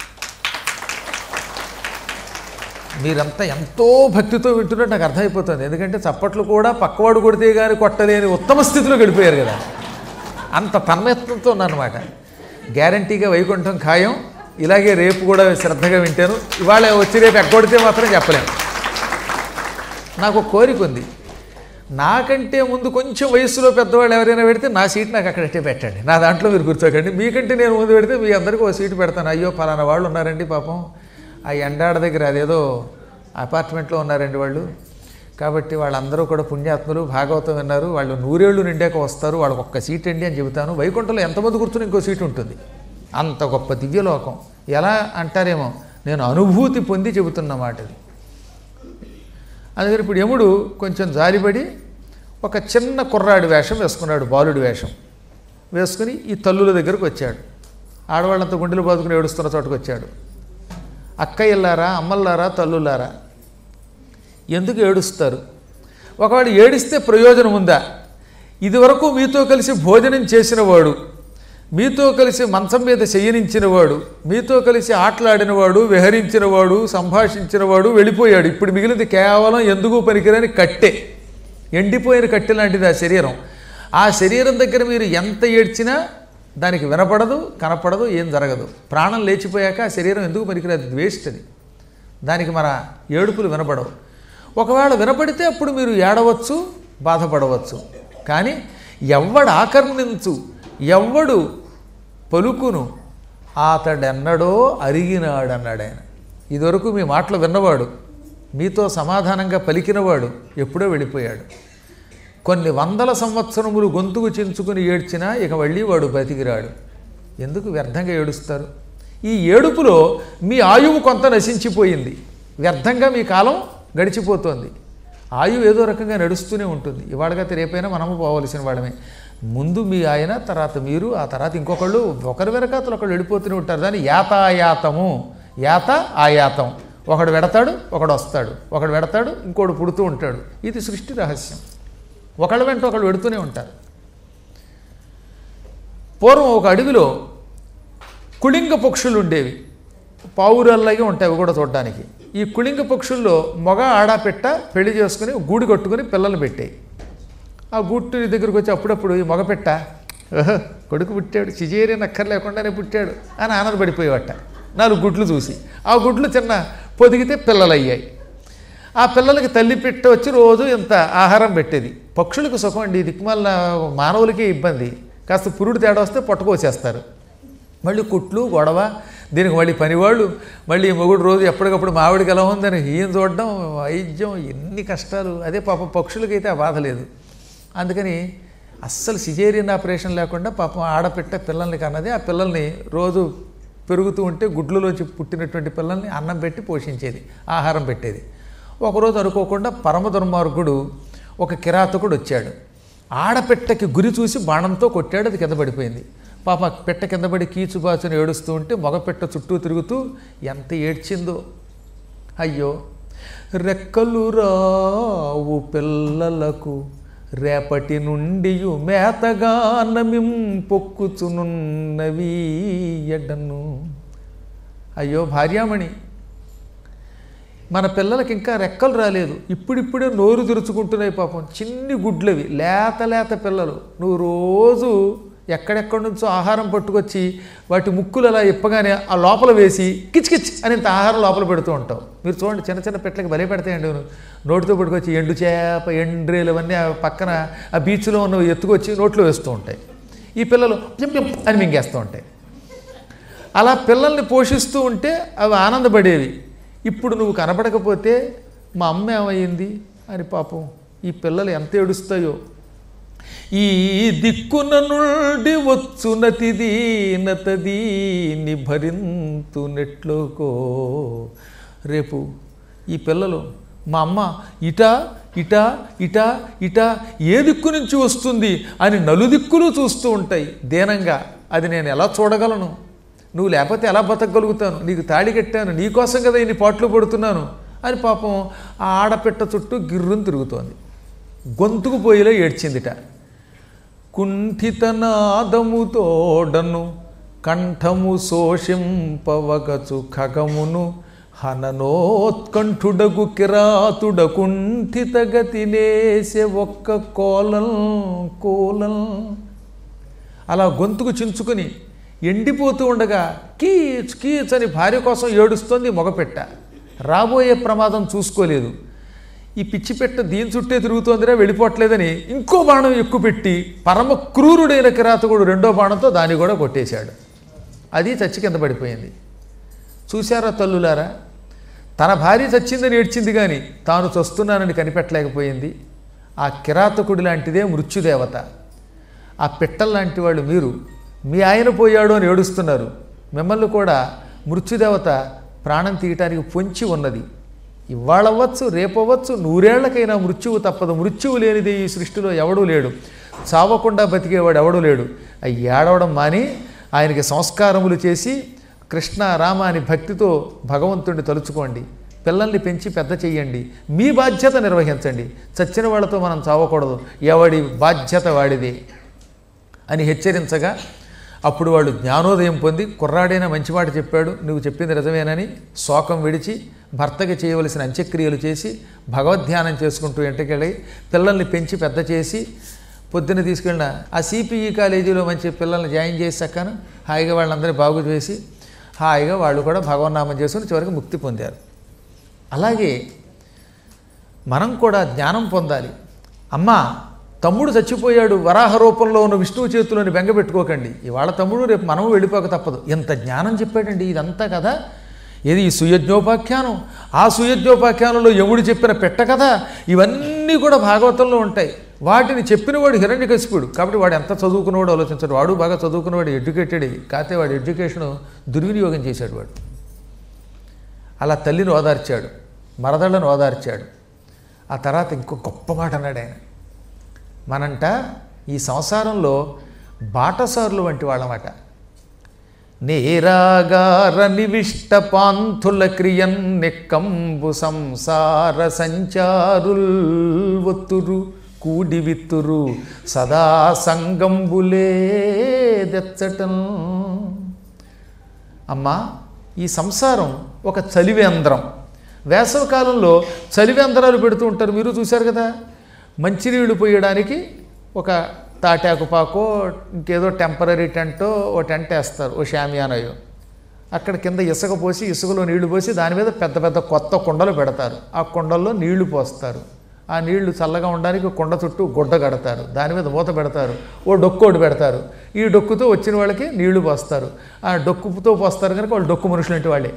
మీరంతా ఎంతో భక్తితో వింటున్నట్టు నాకు అర్థమైపోతుంది ఎందుకంటే చప్పట్లు కూడా పక్కవాడు కొడితే కానీ కొట్టలేని ఉత్తమ స్థితిలో గడిపోయారు కదా అంత తన్మయత్వంతో ఉన్నమాట గ్యారంటీగా వైకుంఠం ఖాయం ఇలాగే రేపు కూడా శ్రద్ధగా వింటాను ఇవాళ వచ్చి రేపు ఎగ్గొడితే మాత్రం చెప్పలేము నాకు ఒక కోరిక ఉంది నాకంటే ముందు కొంచెం వయసులో పెద్దవాళ్ళు ఎవరైనా పెడితే నా సీట్ నాకు అక్కడట్టే పెట్టండి నా దాంట్లో మీరు కూర్చోకండి మీకంటే నేను ముందు పెడితే మీ అందరికీ ఒక సీటు పెడతాను అయ్యో ఫలానా వాళ్ళు ఉన్నారండి పాపం ఆ ఎండాడ దగ్గర అదేదో అపార్ట్మెంట్లో ఉన్నారండి వాళ్ళు కాబట్టి వాళ్ళందరూ కూడా పుణ్యాత్ములు భాగవతం విన్నారు వాళ్ళు నూరేళ్ళు నిండాక వస్తారు వాళ్ళకి ఒక్క సీట్ అండి అని చెబుతాను వైకుంఠంలో ఎంతమంది కూర్చుని ఇంకో సీట్ ఉంటుంది అంత గొప్ప దివ్యలోకం ఎలా అంటారేమో నేను అనుభూతి పొంది చెబుతున్నమాట ఇది అందుకని ఇప్పుడు యముడు కొంచెం జాలిపడి ఒక చిన్న కుర్రాడి వేషం వేసుకున్నాడు బాలుడి వేషం వేసుకుని ఈ తల్లుల దగ్గరకు వచ్చాడు ఆడవాళ్ళంతా గుండెలు బాదుకుని ఏడుస్తున్న చోటుకు వచ్చాడు అక్కయ్యలారా అమ్మల్లారా తల్లులారా ఎందుకు ఏడుస్తారు ఒకవేళ ఏడిస్తే ప్రయోజనం ఉందా ఇదివరకు మీతో కలిసి భోజనం చేసినవాడు మీతో కలిసి మంచం మీద శయనించినవాడు మీతో కలిసి ఆటలాడినవాడు విహరించినవాడు సంభాషించినవాడు వెళ్ళిపోయాడు ఇప్పుడు మిగిలింది కేవలం ఎందుకు పనికిరాని కట్టె ఎండిపోయిన కట్టె లాంటిది ఆ శరీరం ఆ శరీరం దగ్గర మీరు ఎంత ఏడ్చినా దానికి వినపడదు కనపడదు ఏం జరగదు ప్రాణం లేచిపోయాక ఆ శరీరం ఎందుకు పనికిరాదు వేస్ట్ అది దానికి మన ఏడుపులు వినపడవు ఒకవేళ వినపడితే అప్పుడు మీరు ఏడవచ్చు బాధపడవచ్చు కానీ ఎవ్వడు ఆకర్ణించు ఎవ్వడు పలుకును అతడెన్నడో అరిగినాడన్నాడు ఆయన ఇదివరకు మీ మాటలు విన్నవాడు మీతో సమాధానంగా పలికినవాడు ఎప్పుడో వెళ్ళిపోయాడు కొన్ని వందల సంవత్సరములు గొంతుకు చించుకుని ఏడ్చినా ఇక మళ్ళీ వాడు బతికిరాడు ఎందుకు వ్యర్థంగా ఏడుస్తారు ఈ ఏడుపులో మీ ఆయువు కొంత నశించిపోయింది వ్యర్థంగా మీ కాలం గడిచిపోతోంది ఆయువు ఏదో రకంగా నడుస్తూనే ఉంటుంది ఇవాళగా రేపైనా మనము పోవలసిన వాళ్ళమే ముందు మీ ఆయన తర్వాత మీరు ఆ తర్వాత ఇంకొకళ్ళు ఒకరి వెనకాతలు ఒకళ్ళు వెళ్ళిపోతూనే ఉంటారు దాన్ని యాతాయాతము యాత ఆయాతం ఒకడు వెడతాడు ఒకడు వస్తాడు ఒకడు వెడతాడు ఇంకోడు పుడుతూ ఉంటాడు ఇది సృష్టి రహస్యం ఒకళ్ళ వెంట ఒకళ్ళు వెడుతూనే ఉంటారు పూర్వం ఒక అడవిలో కుళింగ పక్షులు ఉండేవి పావురల్లాగే ఉంటాయి అవి కూడా చూడడానికి ఈ కుళింగ పక్షుల్లో మగ ఆడపెట్ట పెళ్లి చేసుకుని గూడు కట్టుకుని పిల్లలు పెట్టాయి ఆ గుట్టు దగ్గరికి వచ్చి అప్పుడప్పుడు ఈ మగపెట్ట "ఓహో, కొడుకు పుట్టాడు సిజేరియన్ అక్కర్ లేకుండానే పుట్టాడు అని ఆనందపడిపోయేవట నాలుగు గుడ్లు చూసి ఆ గుడ్లు చిన్న పొదిగితే పిల్లలు అయ్యాయి ఆ పిల్లలకి తల్లి పెట్ట వచ్చి రోజు ఇంత ఆహారం పెట్టేది పక్షులకు సుఖం అండి దిక్కుమాల మానవులకి ఇబ్బంది కాస్త పురుడు తేడా వస్తే పట్టుకోసేస్తారు మళ్ళీ కుట్లు గొడవ దీనికి మళ్ళీ పనివాళ్ళు మళ్ళీ ఈ మొగుడు రోజు ఎప్పటికప్పుడు మావిడికి ఎలా ఉందని ఈయన చూడడం వైద్యం ఎన్ని కష్టాలు అదే పాపం పక్షులకైతే ఆ బాధ లేదు అందుకని అస్సలు సిజేరియన్ ఆపరేషన్ లేకుండా పాపం ఆడపెట్ట పిల్లల్ని కన్నది ఆ పిల్లల్ని రోజు పెరుగుతూ ఉంటే గుడ్లలోంచి పుట్టినటువంటి పిల్లల్ని అన్నం పెట్టి పోషించేది ఆహారం పెట్టేది ఒకరోజు అనుకోకుండా పరమ దుర్మార్గుడు ఒక కిరాతకుడు వచ్చాడు ఆడపెట్టకి గురి చూసి బాణంతో కొట్టాడు అది కింద పడిపోయింది పాప ఆ పెట్ట కింద పడి కీచుబాచుని ఏడుస్తూ ఉంటే మగపెట్ట చుట్టూ తిరుగుతూ ఎంత ఏడ్చిందో అయ్యో రెక్కలు రావు పిల్లలకు రేపటి నుండి మేతగా నమిం పొక్కుచునున్నవి ఎడ్డను అయ్యో భార్యామణి మన పిల్లలకి ఇంకా రెక్కలు రాలేదు ఇప్పుడిప్పుడే నోరు తెరుచుకుంటున్నాయి పాపం చిన్ని గుడ్లవి లేత లేత పిల్లలు నువ్వు రోజు ఎక్కడెక్కడి నుంచో ఆహారం పట్టుకొచ్చి వాటి ముక్కులు అలా ఇప్పగానే ఆ లోపల వేసి కిచ్ అని ఇంత ఆహారం లోపల పెడుతూ ఉంటావు మీరు చూడండి చిన్న చిన్న పెట్టలకి బలే పెడతాయండి నువ్వు నోటితో పట్టుకొచ్చి ఎండు చేప ఎండ్రేలు అవన్నీ ఆ పక్కన ఆ బీచ్లో ఉన్నవి ఎత్తుకొచ్చి నోట్లో వేస్తూ ఉంటాయి ఈ పిల్లలు పిం పిం అని మింగేస్తూ ఉంటాయి అలా పిల్లల్ని పోషిస్తూ ఉంటే అవి ఆనందపడేవి ఇప్పుడు నువ్వు కనపడకపోతే మా అమ్మ ఏమైంది అని పాపం ఈ పిల్లలు ఎంత ఏడుస్తాయో ఈ దిక్కున నుండి వచ్చునతిది నతది నిభరింతు నెట్లోకో రేపు ఈ పిల్లలు మా అమ్మ ఇట ఇట ఇట ఇట ఏ దిక్కు నుంచి వస్తుంది అని నలుదిక్కులు చూస్తూ ఉంటాయి దీనంగా అది నేను ఎలా చూడగలను నువ్వు లేకపోతే ఎలా బతకగలుగుతాను నీకు తాళి కట్టాను నీకోసం కదా ఇన్ని పాటలు పడుతున్నాను అని పాపం ఆ ఆడపిట్ట చుట్టూ గిర్రుని తిరుగుతోంది గొంతుకు పోయిలో ఏడ్చిందిట కుంఠితనాదముతోడను కంఠము శోషింపవగచు ఖగమును హననోత్కంఠుడగు కిరాతుడ కుంఠిత గతినేసే ఒక్క కోలం కోలం అలా గొంతుకు చించుకొని ఎండిపోతూ ఉండగా కీచ్ కీచ్ అని భార్య కోసం ఏడుస్తోంది మగపెట్ట రాబోయే ప్రమాదం చూసుకోలేదు ఈ పిచ్చి పెట్ట దీని చుట్టే తిరుగుతోందిరా వెళ్ళిపోవట్లేదని ఇంకో బాణం ఎక్కువ పెట్టి పరమ క్రూరుడైన కిరాతకుడు రెండో బాణంతో దాన్ని కూడా కొట్టేశాడు అది చచ్చి కింద పడిపోయింది చూశారా తల్లులారా తన భార్య చచ్చిందని ఏడ్చింది కానీ తాను చస్తున్నానని కనిపెట్టలేకపోయింది ఆ కిరాతకుడి లాంటిదే మృత్యుదేవత ఆ పిట్టల్లాంటి వాళ్ళు మీరు మీ ఆయన పోయాడు అని ఏడుస్తున్నారు మిమ్మల్ని కూడా మృత్యుదేవత ప్రాణం తీయటానికి పొంచి ఉన్నది ఇవాళవ్వచ్చు రేపవ్వచ్చు నూరేళ్లకైనా మృత్యువు తప్పదు మృత్యువు లేనిది ఈ సృష్టిలో ఎవడూ లేడు చావకుండా బతికేవాడు ఎవడూ లేడు ఆ ఏడవడం మాని ఆయనకి సంస్కారములు చేసి కృష్ణ రామ అని భక్తితో భగవంతుడిని తలుచుకోండి పిల్లల్ని పెంచి పెద్ద చెయ్యండి మీ బాధ్యత నిర్వహించండి చచ్చిన వాళ్ళతో మనం చావకూడదు ఎవడి బాధ్యత వాడిదే అని హెచ్చరించగా అప్పుడు వాళ్ళు జ్ఞానోదయం పొంది కుర్రాడైన మంచి మాట చెప్పాడు నువ్వు చెప్పింది నిజమేనని శోకం విడిచి భర్తకి చేయవలసిన అంత్యక్రియలు చేసి భగవద్ధ్యానం చేసుకుంటూ ఇంటికెళ్ళి పిల్లల్ని పెంచి పెద్ద చేసి పొద్దున్న తీసుకెళ్ళిన ఆ సిపిఈ కాలేజీలో మంచి పిల్లల్ని జాయిన్ చేసి చక్కన హాయిగా వాళ్ళందరినీ బాగు చేసి హాయిగా వాళ్ళు కూడా భగవన్నామం చేసుకుని చివరికి ముక్తి పొందారు అలాగే మనం కూడా జ్ఞానం పొందాలి అమ్మా తమ్ముడు చచ్చిపోయాడు వరాహ రూపంలో ఉన్న విష్ణువు చేతిలోని బెంగ పెట్టుకోకండి ఇవాళ తమ్ముడు రేపు మనము వెళ్ళిపోక తప్పదు ఎంత జ్ఞానం చెప్పాడండి ఇదంతా కదా ఏది ఈ సుయజ్ఞోపాఖ్యానం ఆ సుయజ్ఞోపాఖ్యానంలో యముడు చెప్పిన పెట్ట కదా ఇవన్నీ కూడా భాగవతంలో ఉంటాయి వాటిని చెప్పినవాడు హిరణ్యకశిపుడు కాబట్టి వాడు ఎంత చదువుకున్నవాడు ఆలోచించాడు వాడు బాగా చదువుకున్నవాడు ఎడ్యుకేటెడ్ కాకపోతే వాడు ఎడ్యుకేషన్ దుర్వినియోగం చేశాడు వాడు అలా తల్లిని ఓదార్చాడు మరదళ్ళను ఓదార్చాడు ఆ తర్వాత ఇంకో గొప్ప మాట అన్నాడు ఆయన మనంట ఈ సంసారంలో బాటసారులు వంటి వాళ్ళమాట నేరాగార నివిష్ట పాంథుల క్రియన్ నిక్కంబు సంసార సంచారుల్ ఒత్తురు కూడి విత్తురు సదా సంగంబులే దెచ్చటం అమ్మా ఈ సంసారం ఒక చలివేంద్రం వేసవకాలంలో చలివేంద్రాలు పెడుతూ ఉంటారు మీరు చూశారు కదా మంచినీళ్ళు పోయడానికి ఒక తాటాకు పాకో ఇంకేదో టెంపరీ టెంటో ఓ టెంట్ వేస్తారు ఓ షామియానయో అక్కడ కింద ఇసుక పోసి ఇసుకలో నీళ్లు పోసి దాని మీద పెద్ద పెద్ద కొత్త కుండలు పెడతారు ఆ కుండల్లో నీళ్లు పోస్తారు ఆ నీళ్లు చల్లగా ఉండడానికి కుండ చుట్టూ గుడ్డ కడతారు దాని మీద మూత పెడతారు ఓ డొక్కోటి పెడతారు ఈ డొక్కుతో వచ్చిన వాళ్ళకి నీళ్లు పోస్తారు ఆ డొక్కుతో పోస్తారు కనుక వాళ్ళు డొక్కు మనుషులు అంటే వాళ్ళే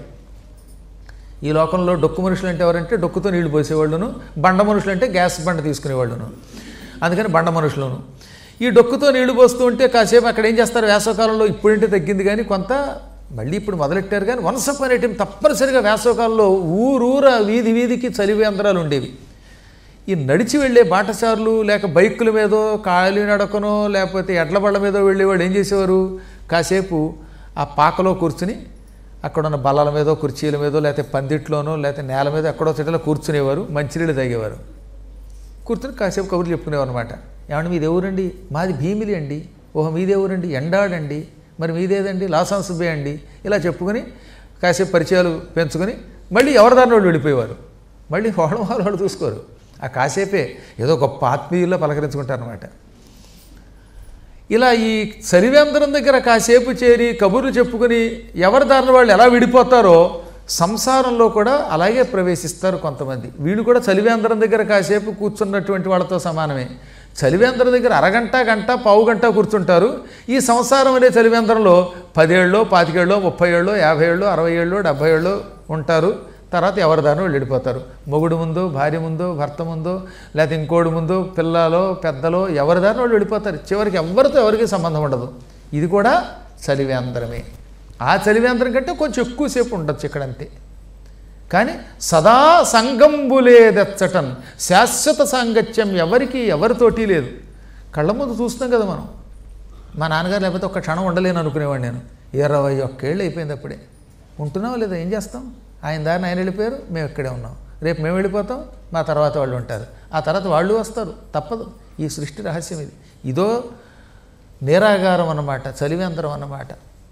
ఈ లోకంలో డొక్కు మనుషులు అంటే ఎవరంటే డొక్కుతో నీళ్లు పోసేవాళ్ళును బండ మనుషులు అంటే గ్యాస్ బండ తీసుకునేవాళ్ళును అందుకని బండ మనుషులను ఈ డొక్కుతో నీళ్లు పోస్తూ ఉంటే కాసేపు అక్కడ ఏం చేస్తారు వేసవకాలంలో ఇప్పుడంటే తగ్గింది కానీ కొంత మళ్ళీ ఇప్పుడు మొదలెట్టారు కానీ వన్స్ అప్ అనే టైం తప్పనిసరిగా వేసవకాలంలో ఊరూర వీధి వీధికి చలివేంద్రాలు ఉండేవి ఈ నడిచి వెళ్ళే బాటసారులు లేక బైకుల మీదో కాలి నడకనో లేకపోతే ఎడ్ల బళ్ళ మీదో వెళ్ళేవాళ్ళు ఏం చేసేవారు కాసేపు ఆ పాకలో కూర్చుని అక్కడ ఉన్న బల్లల మీదో కుర్చీల మీదో లేకపోతే పందిట్లోనో లేకపోతే నేల మీద ఎక్కడో చెట్ల కూర్చునేవారు మంచినీళ్ళు తాగేవారు కూర్చుని కాసేపు కబుర్లు చెప్పుకునేవారు అనమాట ఏమంటే మీది ఎవరండి మాది భీమిలి అండి ఓహో మీది ఎవరండి ఎండాడండి మరి మీదేదండి లాసాన్ సుబ్బే అండి ఇలా చెప్పుకొని కాసేపు పరిచయాలు పెంచుకొని మళ్ళీ ఎవరి దారిని వాళ్ళు వెళ్ళిపోయేవారు మళ్ళీ వాళ్ళ వాళ్ళు వాళ్ళు చూసుకోరు ఆ కాసేపే ఏదో గొప్ప ఆత్మీయుల్లో పలకరించుకుంటారనమాట ఇలా ఈ చలివేంద్రం దగ్గర కాసేపు చేరి కబుర్లు చెప్పుకొని ఎవరి దారిన వాళ్ళు ఎలా విడిపోతారో సంసారంలో కూడా అలాగే ప్రవేశిస్తారు కొంతమంది వీళ్ళు కూడా చలివేంద్రం దగ్గర కాసేపు కూర్చున్నటువంటి వాళ్ళతో సమానమే చలివేంద్రం దగ్గర అరగంట గంట పావు గంట కూర్చుంటారు ఈ సంసారం అనే చలివేంద్రంలో పదేళ్ళలో పాతికేళ్ళలో ముప్పై ఏళ్ళలో యాభై ఏళ్ళు అరవై ఏళ్ళు డెబ్భై ఏళ్ళు ఉంటారు తర్వాత ఎవరి దారిని వాళ్ళు వెళ్ళిపోతారు మొగుడు ముందో భార్య ముందో భర్త ముందో లేకపోతే ఇంకోడు ముందో పిల్లలో పెద్దలో ఎవరి దారిని వాళ్ళు వెళ్ళిపోతారు చివరికి ఎవరితో ఎవరికి సంబంధం ఉండదు ఇది కూడా చలివేంద్రమే ఆ చలివేంద్రం కంటే కొంచెం ఎక్కువసేపు ఉండొచ్చు ఇక్కడంతే కానీ సదా సంగంబులేదెచ్చటన్ శాశ్వత సాంగత్యం ఎవరికి ఎవరితోటి లేదు కళ్ళ ముందు చూస్తున్నాం కదా మనం మా నాన్నగారు లేకపోతే ఒక్క క్షణం ఉండలేను అనుకునేవాడు నేను ఇరవై ఒక్కేళ్ళు అయిపోయింది అప్పుడే ఉంటున్నావా లేదా ఏం చేస్తాం ఆయన దారిని ఆయన వెళ్ళిపోయారు మేము ఇక్కడే ఉన్నాం రేపు మేము వెళ్ళిపోతాం మా తర్వాత వాళ్ళు ఉంటారు ఆ తర్వాత వాళ్ళు వస్తారు తప్పదు ఈ సృష్టి రహస్యం ఇది ఇదో నేరాగారం అన్నమాట చలివేంద్రం అన్నమాట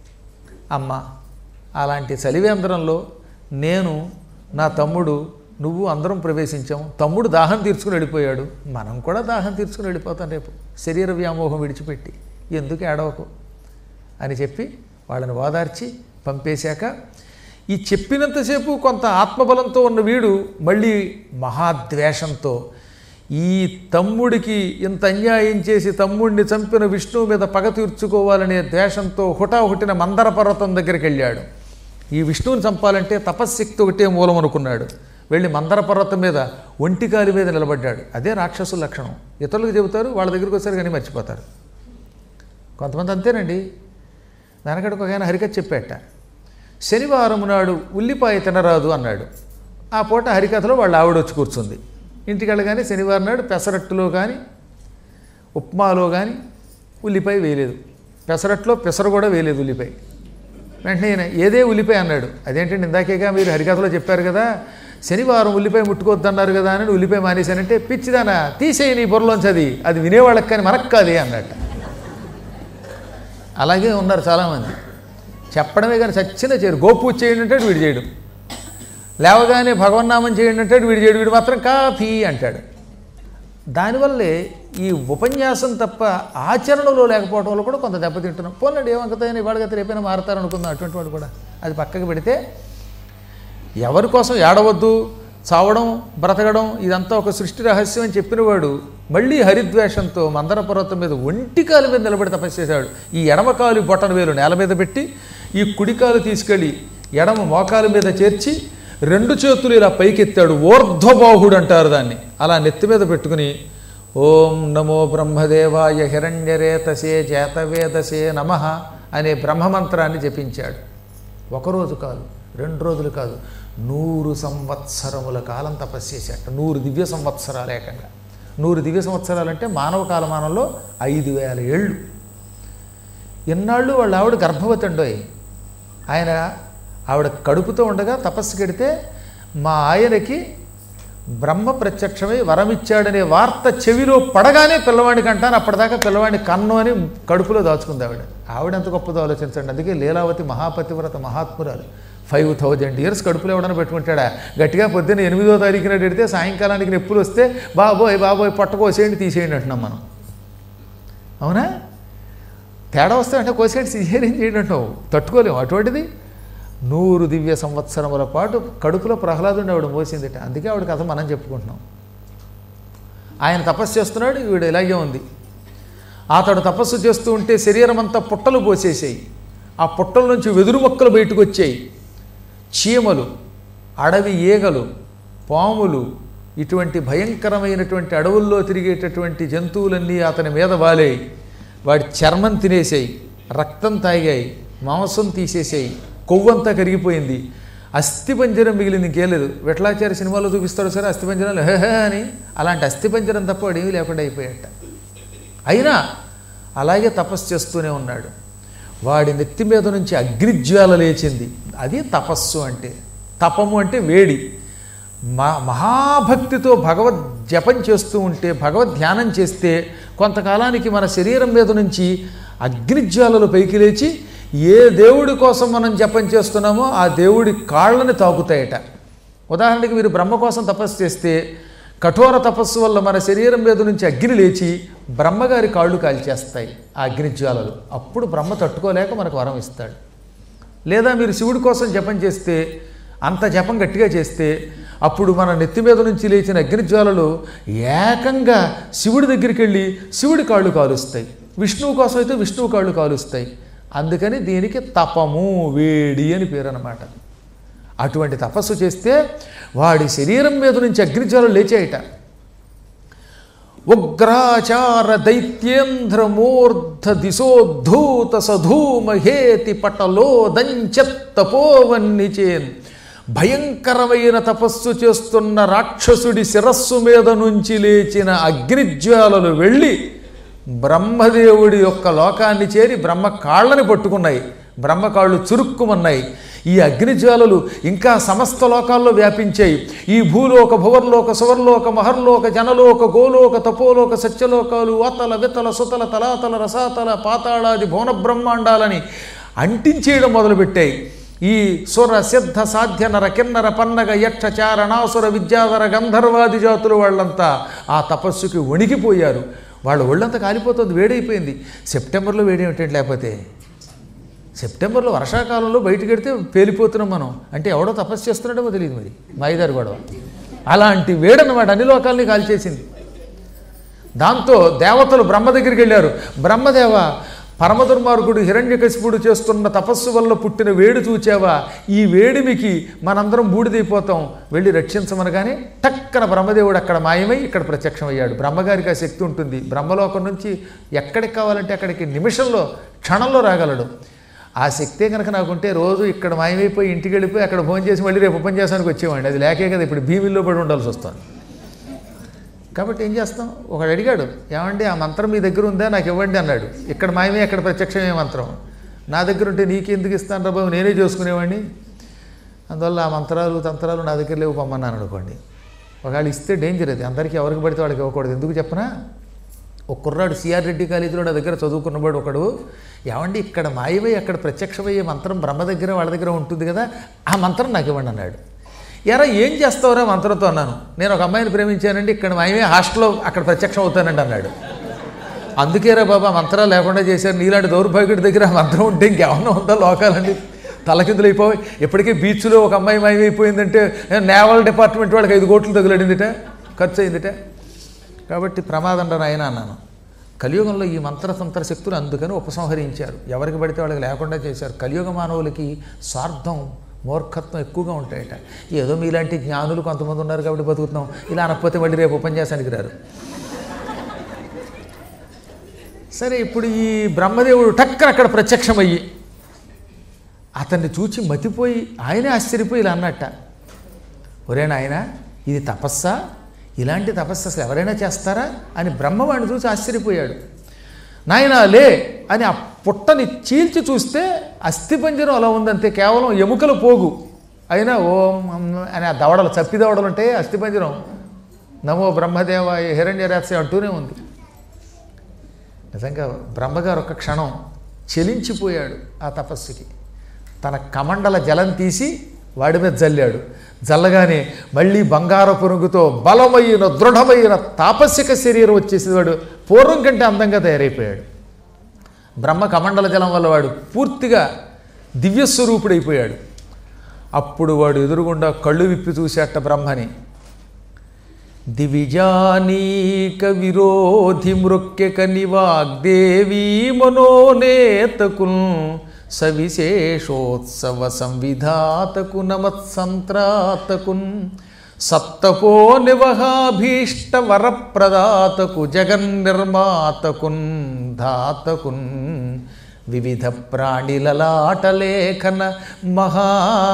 అమ్మ అలాంటి చలివేంద్రంలో నేను నా తమ్ముడు నువ్వు అందరం ప్రవేశించాం తమ్ముడు దాహం తీర్చుకుని వెళ్ళిపోయాడు మనం కూడా దాహం తీర్చుకుని వెళ్ళిపోతాం రేపు శరీర వ్యామోహం విడిచిపెట్టి ఎందుకు ఏడవకు అని చెప్పి వాళ్ళని ఓదార్చి పంపేశాక ఈ చెప్పినంతసేపు కొంత ఆత్మబలంతో ఉన్న వీడు మళ్ళీ మహాద్వేషంతో ఈ తమ్ముడికి ఇంత అన్యాయం చేసి తమ్ముడిని చంపిన విష్ణువు మీద పగ తీర్చుకోవాలనే ద్వేషంతో హుటాహుటిన మందర పర్వతం దగ్గరికి వెళ్ళాడు ఈ విష్ణువుని చంపాలంటే తపశ్శక్తి ఒకటే మూలం అనుకున్నాడు వెళ్ళి మందర పర్వతం మీద ఒంటికాలి మీద నిలబడ్డాడు అదే రాక్షసుల లక్షణం ఇతరులకు చెబుతారు వాళ్ళ దగ్గరికి వచ్చారు కానీ మర్చిపోతారు కొంతమంది అంతేనండి వెనకడికి ఒక ఆయన హరికథ చెప్పాట శనివారం నాడు ఉల్లిపాయ తినరాదు అన్నాడు ఆ పూట హరికథలో వాళ్ళ ఆవిడ వచ్చి కూర్చుంది ఇంటికి వెళ్ళగానే శనివారం నాడు పెసరట్టులో కానీ ఉప్మాలో కానీ ఉల్లిపాయ వేయలేదు పెసరట్లో పెసర కూడా వేయలేదు ఉల్లిపాయ వెంటనే ఈయన ఏదే ఉల్లిపాయ అన్నాడు అదేంటంటే ఇందాకేగా మీరు హరికథలో చెప్పారు కదా శనివారం ఉల్లిపాయ ముట్టుకోవద్దన్నారు కదా అని ఉల్లిపాయ మానేశానంటే పిచ్చిదానా తీసేయి నీ బుర్రలోంచి అది అది వినేవాళ్ళకి కానీ మనకు కాదే అన్నట్టు అలాగే ఉన్నారు చాలామంది చెప్పడమే కానీ చచ్చిన చేయరు గోపూజ చేయండి అంటే వీడు చేయడు లేవగానే భగవన్నామం చేయండి అంటే వీడు చేయడు వీడు మాత్రం కాఫీ అంటాడు దానివల్లే ఈ ఉపన్యాసం తప్ప ఆచరణలో లేకపోవడం వల్ల కూడా కొంత దెబ్బతింటున్నాం పోలండి ఏమంకతాయని ఇవాళ రేపైనా మారుతారనుకుందాం అటువంటి వాడు కూడా అది పక్కకి పెడితే ఎవరి కోసం ఏడవద్దు చావడం బ్రతకడం ఇదంతా ఒక సృష్టి రహస్యం అని చెప్పినవాడు మళ్ళీ హరిద్వేషంతో మందర పర్వతం మీద ఒంటికాలు మీద నిలబడి తపస్సు చేశాడు ఈ ఎడమకాలు బొటన వేలు నేల మీద పెట్టి ఈ కుడికాలు తీసుకెళ్ళి ఎడమ మోకాలు మీద చేర్చి రెండు చేతులు ఇలా పైకెత్తాడు ఊర్ధ్వబాహుడు అంటారు దాన్ని అలా నెత్తి మీద పెట్టుకుని ఓం నమో బ్రహ్మదేవాయ హిరణ్యరేతసే చేతవేదసే నమ అనే బ్రహ్మమంత్రాన్ని జపించాడు ఒకరోజు కాదు రెండు రోజులు కాదు నూరు సంవత్సరముల కాలం తపస్సు చేశాట నూరు దివ్య సంవత్సరాలు ఏకంగా నూరు దివ్య సంవత్సరాలంటే మానవ కాలమానంలో ఐదు వేల ఏళ్ళు ఎన్నాళ్ళు వాళ్ళ ఆవిడ గర్భవతి అండోయ్ ఆయన ఆవిడ కడుపుతో ఉండగా తపస్సు కడితే మా ఆయనకి బ్రహ్మ ప్రత్యక్షమై వరమిచ్చాడనే వార్త చెవిలో పడగానే పిల్లవాడికి అంటాను అప్పటిదాకా పిల్లవాడిని కన్ను అని కడుపులో దాచుకుంది ఆవిడ ఆవిడ ఎంత గొప్పదో ఆలోచించండి అందుకే లీలావతి మహాపతివ్రత మహాత్మురాలు ఫైవ్ థౌజండ్ ఇయర్స్ కడుపులో ఎవడన్నా పెట్టుకుంటాడా గట్టిగా పొద్దున్న ఎనిమిదో తారీఖున పెడితే సాయంకాలానికి నొప్పులు వస్తే బాబోయ్ బాబోయ్ పొట్ట కోసేయండి తీసేయండి అంటున్నాం మనం అవునా తేడా వస్తే అంటే కోసేయండి సిజేరియన్ చేయండి అంటావు తట్టుకోలేము అటువంటిది నూరు దివ్య సంవత్సరముల పాటు కడుపులో ప్రహ్లాదుని ఆవిడ మోసిందిట అందుకే ఆవిడ కథ మనం చెప్పుకుంటున్నాం ఆయన తపస్సు చేస్తున్నాడు ఈవిడ ఇలాగే ఉంది అతడు తపస్సు చేస్తూ ఉంటే శరీరం అంతా పుట్టలు పోసేసాయి ఆ పుట్టల నుంచి వెదురు మొక్కలు బయటకు వచ్చాయి చీమలు అడవి ఈగలు పాములు ఇటువంటి భయంకరమైనటువంటి అడవుల్లో తిరిగేటటువంటి జంతువులన్నీ అతని మీద వాలాయి వాడి చర్మం తినేసాయి రక్తం తాగాయి మాంసం తీసేసాయి కొవ్వంతా కరిగిపోయింది అస్థిపంజరం మిగిలింది ఇంకేం లేదు విఠలాచార్య సినిమాలో చూపిస్తాడు సరే అస్థిపంజరాలు హే హే అని అలాంటి అస్థిపంజరం తప్ప వాడు ఏమీ లేకుండా అయిపోయాట అయినా అలాగే తపస్సు చేస్తూనే ఉన్నాడు వాడి నెత్తి మీద నుంచి అగ్నిజ్వాల లేచింది అది తపస్సు అంటే తపము అంటే వేడి మా మహాభక్తితో భగవద్ జపం చేస్తూ ఉంటే భగవద్ ధ్యానం చేస్తే కొంతకాలానికి మన శరీరం మీద నుంచి అగ్నిజ్వాలలు పైకి లేచి ఏ దేవుడి కోసం మనం జపం చేస్తున్నామో ఆ దేవుడి కాళ్ళని తాకుతాయట ఉదాహరణకి మీరు బ్రహ్మ కోసం తపస్సు చేస్తే కఠోర తపస్సు వల్ల మన శరీరం మీద నుంచి అగ్ని లేచి బ్రహ్మగారి కాళ్ళు కాల్చేస్తాయి ఆ అగ్నిజ్వాలలు అప్పుడు బ్రహ్మ తట్టుకోలేక మనకు వరం ఇస్తాడు లేదా మీరు శివుడి కోసం జపం చేస్తే అంత జపం గట్టిగా చేస్తే అప్పుడు మన నెత్తి మీద నుంచి లేచిన అగ్నిజ్వాలలు ఏకంగా శివుడి దగ్గరికి వెళ్ళి శివుడి కాళ్ళు కాలుస్తాయి విష్ణువు కోసం అయితే విష్ణువు కాళ్ళు కాలుస్తాయి అందుకని దీనికి తపము వేడి అని పేరు అన్నమాట అటువంటి తపస్సు చేస్తే వాడి శరీరం మీద నుంచి అగ్నిజ్వాలలు లేచాయట ఉగ్రాచార దైత్యేంద్ర మూర్ధ దిశోద్ధూత సధూమహేతి పటలో దంచెత్తపోవన్నిచేన్ భయంకరమైన తపస్సు చేస్తున్న రాక్షసుడి శిరస్సు మీద నుంచి లేచిన అగ్నిజ్వాలలు వెళ్ళి బ్రహ్మదేవుడి యొక్క లోకాన్ని చేరి బ్రహ్మ కాళ్ళని పట్టుకున్నాయి బ్రహ్మ కాళ్ళు చురుక్కుమన్నాయి ఈ అగ్నిజ్వాలలు ఇంకా సమస్త లోకాల్లో వ్యాపించాయి ఈ భూలోక భువర్లోక సువర్లోక మహర్లోక జనలోక గోలోక తపోలోక సత్యలోకాలు అతల వితల సుతల తలాతల రసాతల పాతాళాది భువన బ్రహ్మాండాలని అంటించేయడం మొదలుపెట్టాయి ఈ సుర సిద్ధ సాధ్య నర కిన్నర పన్నగ యక్ష చారణాసుర విద్యాధర గంధర్వాది జాతులు వాళ్ళంతా ఆ తపస్సుకి వణికిపోయారు వాళ్ళ ఒళ్ళంతా కాలిపోతుంది వేడైపోయింది సెప్టెంబర్లో వేడి ఏమిటంటే లేకపోతే సెప్టెంబర్లో వర్షాకాలంలో బయటికి వెడితే పేలిపోతున్నాం మనం అంటే ఎవడో తపస్సు చేస్తున్నాడేమో తెలియదు మరి మాయిదారు గొడవ అలాంటి వేడన్నమాట అన్ని లోకాలని కాల్చేసింది దాంతో దేవతలు బ్రహ్మ దగ్గరికి వెళ్ళారు బ్రహ్మదేవ పరమ దుర్మార్గుడు హిరణ్యకశిపుడు చేస్తున్న తపస్సు వల్ల పుట్టిన వేడి చూచావా ఈ వేడిమికి మనందరం బూడిదైపోతాం వెళ్ళి రక్షించమనగానే టక్కన బ్రహ్మదేవుడు అక్కడ మాయమై ఇక్కడ ప్రత్యక్షమయ్యాడు బ్రహ్మగారికి ఆ శక్తి ఉంటుంది బ్రహ్మలోకం నుంచి ఎక్కడికి కావాలంటే అక్కడికి నిమిషంలో క్షణంలో రాగలడు ఆ శక్తే కనుక నాకుంటే రోజు ఇక్కడ మాయమైపోయి ఇంటికి వెళ్ళిపోయి అక్కడ ఫోన్ చేసి మళ్ళీ రేపు ఉపన్యాసానికి వచ్చేవాడిని అది లేకే కదా ఇప్పుడు భీమిల్లో పడి ఉండాల్సి వస్తుంది కాబట్టి ఏం చేస్తాం ఒకడు అడిగాడు ఏమండి ఆ మంత్రం మీ దగ్గర ఉందా నాకు ఇవ్వండి అన్నాడు ఇక్కడ మాయమే అక్కడ ప్రత్యక్షమే మంత్రం నా దగ్గర ఉంటే నీకెందుకు ఇస్తాను రా బాబు నేనే చేసుకునేవాడిని అందువల్ల ఆ మంత్రాలు తంత్రాలు నా దగ్గర లేవు పొమ్మన్నాను అనుకోండి ఒకవేళ ఇస్తే డేంజర్ అది అందరికీ ఎవరికి పడితే వాళ్ళకి ఇవ్వకూడదు ఎందుకు చెప్పనా ఒక కుర్రాడు సిఆర్ రెడ్డి కాలేజీలో నా దగ్గర చదువుకున్నవాడు ఒకడు ఏమండి ఇక్కడ మాయమై అక్కడ ప్రత్యక్షమయ్యే మంత్రం బ్రహ్మ దగ్గర వాళ్ళ దగ్గర ఉంటుంది కదా ఆ మంత్రం నాకు ఇవ్వండి అన్నాడు ఎరా ఏం చేస్తావురా మంత్రంతో అన్నాను నేను ఒక అమ్మాయిని ప్రేమించానండి ఇక్కడ మాయమే హాస్టల్లో అక్కడ ప్రత్యక్షం అవుతానండి అన్నాడు అందుకేరా బాబా మంత్రాలు లేకుండా చేశారు నీలాంటి దౌర్భాగ్యుడి దగ్గర ఆ మంత్రం ఉంటే ఇంకేమన్నా ఉందా లోకాలండి తలకిందులైపోయి ఇప్పటికే బీచ్లో ఒక అమ్మాయి మాయమైపోయిందంటే నేవల్ డిపార్ట్మెంట్ వాళ్ళకి ఐదు కోట్లు తగులడిందిట ఖర్చు అయిందిట కాబట్టి ప్రమాదం రా నాయన అన్నాను కలియుగంలో ఈ మంత్రతంత్ర శక్తులు అందుకని ఉపసంహరించారు ఎవరికి పడితే వాళ్ళకి లేకుండా చేశారు కలియుగ మానవులకి స్వార్థం మూర్ఖత్వం ఎక్కువగా ఉంటాయట ఏదో మీలాంటి జ్ఞానులు కొంతమంది ఉన్నారు కాబట్టి బతుకుతున్నాం ఇలా అనకపోతే మళ్ళీ రేపు ఉపన్యాసానికి రారు సరే ఇప్పుడు ఈ బ్రహ్మదేవుడు టక్కన అక్కడ ప్రత్యక్షమయ్యి అతన్ని చూచి మతిపోయి ఆయనే ఆశ్చర్యపోయి ఇలా అన్నట్ట ఒరే నాయన ఇది తపస్సా ఇలాంటి తపస్సు అసలు ఎవరైనా చేస్తారా అని బ్రహ్మవాడిని చూసి ఆశ్చర్యపోయాడు నాయనా లే అని ఆ పుట్టని చీల్చి చూస్తే అస్థిపంజరం అలా ఉందంతే కేవలం ఎముకలు పోగు అయినా ఓం అమ్ అని ఆ దవడలు చప్పి దవడలు ఉంటే అస్థిపంజరం నమో బ్రహ్మదేవ హిరణ్యరాశి అంటూనే ఉంది నిజంగా బ్రహ్మగారు ఒక క్షణం చెలించిపోయాడు ఆ తపస్సుకి తన కమండల జలం తీసి వాడి మీద జల్లాడు జల్లగానే మళ్ళీ బంగార పురుగుతో బలమైన దృఢమైన తాపస్యక శరీరం వచ్చేసి వాడు పూర్వం కంటే అందంగా తయారైపోయాడు బ్రహ్మ కమండల జలం వల్ల వాడు పూర్తిగా దివ్యస్వరూపుడైపోయాడు అప్పుడు వాడు ఎదురుగుండా కళ్ళు విప్పి చూసేట బ్రహ్మని దివిజానీక విరోధి మృక్యక నివాగ్దేవీ మనోనేతకున్ సవిశేషోత్సవ సంవిధాతకు నమత్సంత్రాతకున్ సత్తపో నివహాభీష్ట వరప్రదాతకు జగన్నిర్మాతకున్ ధాతకున్ వివిధ ప్రాణిలలాటలేఖన మహా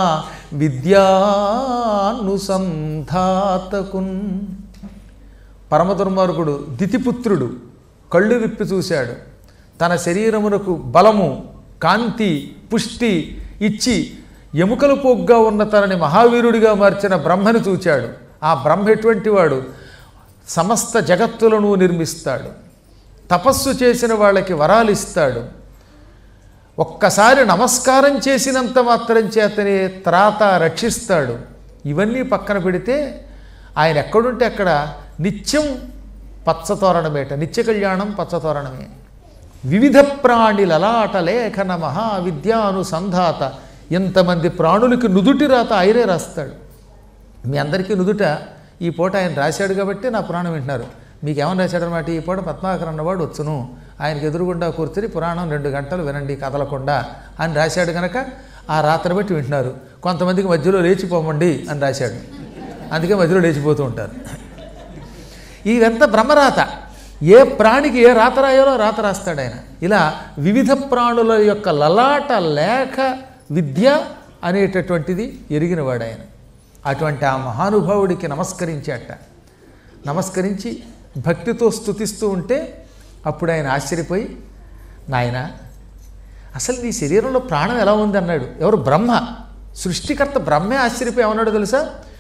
విద్యానుసంధాతకున్ పరమ దుర్మార్గుడు దితిపుత్రుడు కళ్ళు విప్పి చూశాడు తన శరీరమునకు బలము కాంతి పుష్టి ఇచ్చి ఎముకలు పోగ్గా ఉన్న తనని మహావీరుడిగా మార్చిన బ్రహ్మని చూచాడు ఆ బ్రహ్మ ఎటువంటి వాడు సమస్త జగత్తులను నిర్మిస్తాడు తపస్సు చేసిన వాళ్ళకి వరాలు ఇస్తాడు ఒక్కసారి నమస్కారం చేసినంత మాత్రం చేతనే త్రాత రక్షిస్తాడు ఇవన్నీ పక్కన పెడితే ఆయన ఎక్కడుంటే అక్కడ నిత్యం పచ్చతోరణమేట నిత్య కళ్యాణం పచ్చతోరణమే వివిధ ప్రాణి లలాట లేఖన మహావిద్యానుసంధాత ఎంతమంది ప్రాణులకి నుదుటి రాత ఆయనే రాస్తాడు మీ అందరికీ నుదుట ఈ పూట ఆయన రాశాడు కాబట్టి నా పురాణం వింటున్నారు మీకు ఏమని రాశాడనమాట ఈ పూట పద్మాకర్ అన్నవాడు వచ్చును ఆయనకి ఎదురుగుండా కూర్చుని పురాణం రెండు గంటలు వినండి కదలకుండా అని రాశాడు కనుక ఆ రాత్రి బట్టి వింటున్నారు కొంతమందికి మధ్యలో లేచిపోమండి అని రాశాడు అందుకే మధ్యలో లేచిపోతూ ఉంటారు ఇదంతా బ్రహ్మరాత ఏ ప్రాణికి ఏ రాత రాయాలో రాత రాస్తాడు ఆయన ఇలా వివిధ ప్రాణుల యొక్క లలాట లేఖ విద్య అనేటటువంటిది ఎరిగినవాడు ఆయన అటువంటి ఆ మహానుభావుడికి నమస్కరించాట నమస్కరించి భక్తితో స్తుతిస్తూ ఉంటే అప్పుడు ఆయన ఆశ్చర్యపోయి నాయన అసలు నీ శరీరంలో ప్రాణం ఎలా ఉంది అన్నాడు ఎవరు బ్రహ్మ సృష్టికర్త బ్రహ్మే ఆశ్చర్యపోయి ఏమన్నాడు తెలుసా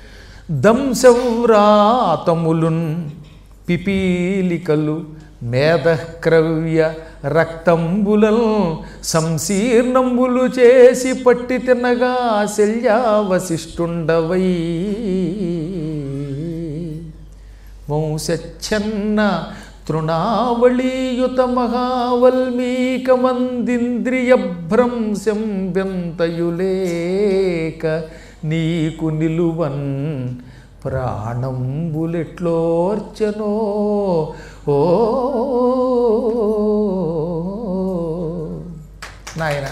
దంశవ్రాతములున్ పిపీలికలు మేధక్రవ్య రక్తంబులల్ సంశీర్ణంబులు చేసి పట్టి తిన్నగా శల్యావశిష్టుండవై వంశచ్ఛన్న తృణావళీయుత మహావల్మీకమందింద్రియ భ్రంశం బెంతయులేక నీకు నిలువన్ ప్రాణంబులెట్లోర్చనో ఓ నాయన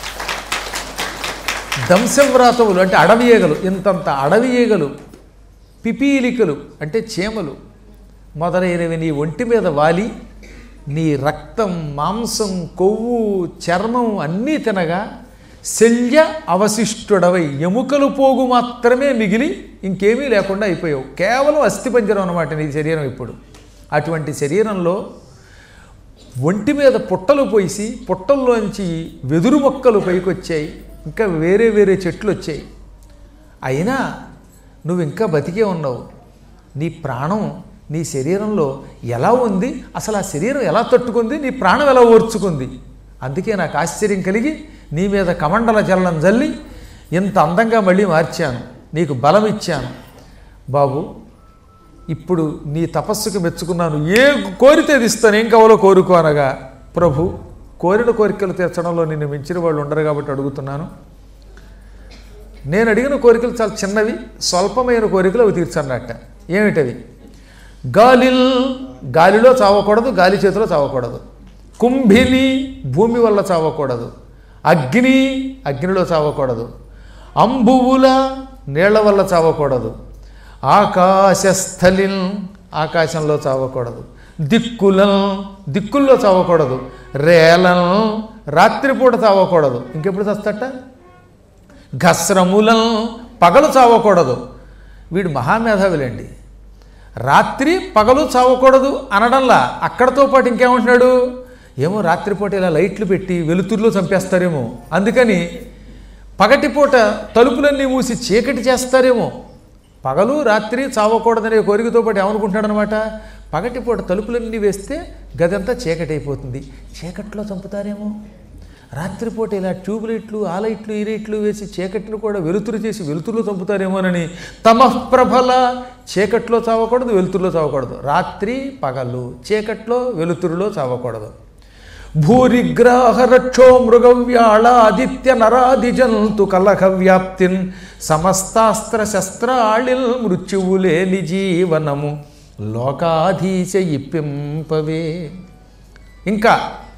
దంశవ్రాతములు అంటే అడవి ఈగలు ఇంతంత అడవి ఈగలు పిపీలికలు అంటే చీమలు మొదలైనవి నీ ఒంటి మీద వాలి నీ రక్తం మాంసం కొవ్వు చర్మం అన్నీ తినగా శల్య అవశిష్టుడవై ఎముకలు పోగు మాత్రమే మిగిలి ఇంకేమీ లేకుండా అయిపోయావు కేవలం అస్థిపంజరం అనమాట నీ శరీరం ఇప్పుడు అటువంటి శరీరంలో ఒంటి మీద పుట్టలు పోసి పుట్టల్లోంచి వెదురు మొక్కలు పైకొచ్చాయి ఇంకా వేరే వేరే చెట్లు వచ్చాయి అయినా నువ్వు ఇంకా బతికే ఉన్నావు నీ ప్రాణం నీ శరీరంలో ఎలా ఉంది అసలు ఆ శరీరం ఎలా తట్టుకుంది నీ ప్రాణం ఎలా ఓర్చుకుంది అందుకే నాకు ఆశ్చర్యం కలిగి నీ మీద కమండల జల్లం జల్లి ఇంత అందంగా మళ్ళీ మార్చాను నీకు బలం ఇచ్చాను బాబు ఇప్పుడు నీ తపస్సుకు మెచ్చుకున్నాను ఏ కోరితే అది ఇస్తాను ఏం కావాలో కోరుకో అనగా ప్రభు కోరిన కోరికలు తీర్చడంలో నిన్ను మించిన వాళ్ళు ఉండరు కాబట్టి అడుగుతున్నాను నేను అడిగిన కోరికలు చాలా చిన్నవి స్వల్పమైన కోరికలు అవి తీర్చన్నట్ట ఏమిటవి గాలిల్ గాలిలో చావకూడదు గాలి చేతిలో చావకూడదు కుంభిని భూమి వల్ల చావకూడదు అగ్ని అగ్నిలో చావకూడదు అంబువుల నీళ్ల వల్ల చావకూడదు ఆకాశస్థలిన్ ఆకాశంలో చావకూడదు దిక్కులను దిక్కుల్లో చావకూడదు రేలను రాత్రిపూట చావకూడదు ఇంకెప్పుడు చస్తట ఘస్రములను పగలు చావకూడదు వీడు మహామేధావులండి రాత్రి పగలు చావకూడదు అనడంలా అక్కడతో పాటు ఇంకేమంటున్నాడు ఏమో రాత్రిపూట ఇలా లైట్లు పెట్టి వెలుతురులో చంపేస్తారేమో అందుకని పగటిపూట తలుపులన్నీ మూసి చీకటి చేస్తారేమో పగలు రాత్రి చావకూడదనే కోరికతో పాటు ఏమనుకుంటున్నాడు అనమాట పగటిపూట తలుపులన్నీ వేస్తే గదంతా చీకటి అయిపోతుంది చీకట్లో చంపుతారేమో రాత్రిపూట ఇలా ట్యూబ్ లైట్లు ఆ లైట్లు ఈ లైట్లు వేసి చీకటిని కూడా వెలుతురు చేసి వెలుతురులో చంపుతారేమోనని తమఃప్రభల చీకట్లో చావకూడదు వెలుతురులో చావకూడదు రాత్రి పగలు చీకట్లో వెలుతురులో చావకూడదు భూరిగ్రాహ రక్షో మృగవ్యాళ ఆదిత్య నరాది జంతు కలహ వ్యాప్తిన్ సమస్తాస్త్ర శస్త్రాళిల్ మృత్యువు లేని జీవనము లోకాధీశ ఇప్పింపవే ఇంకా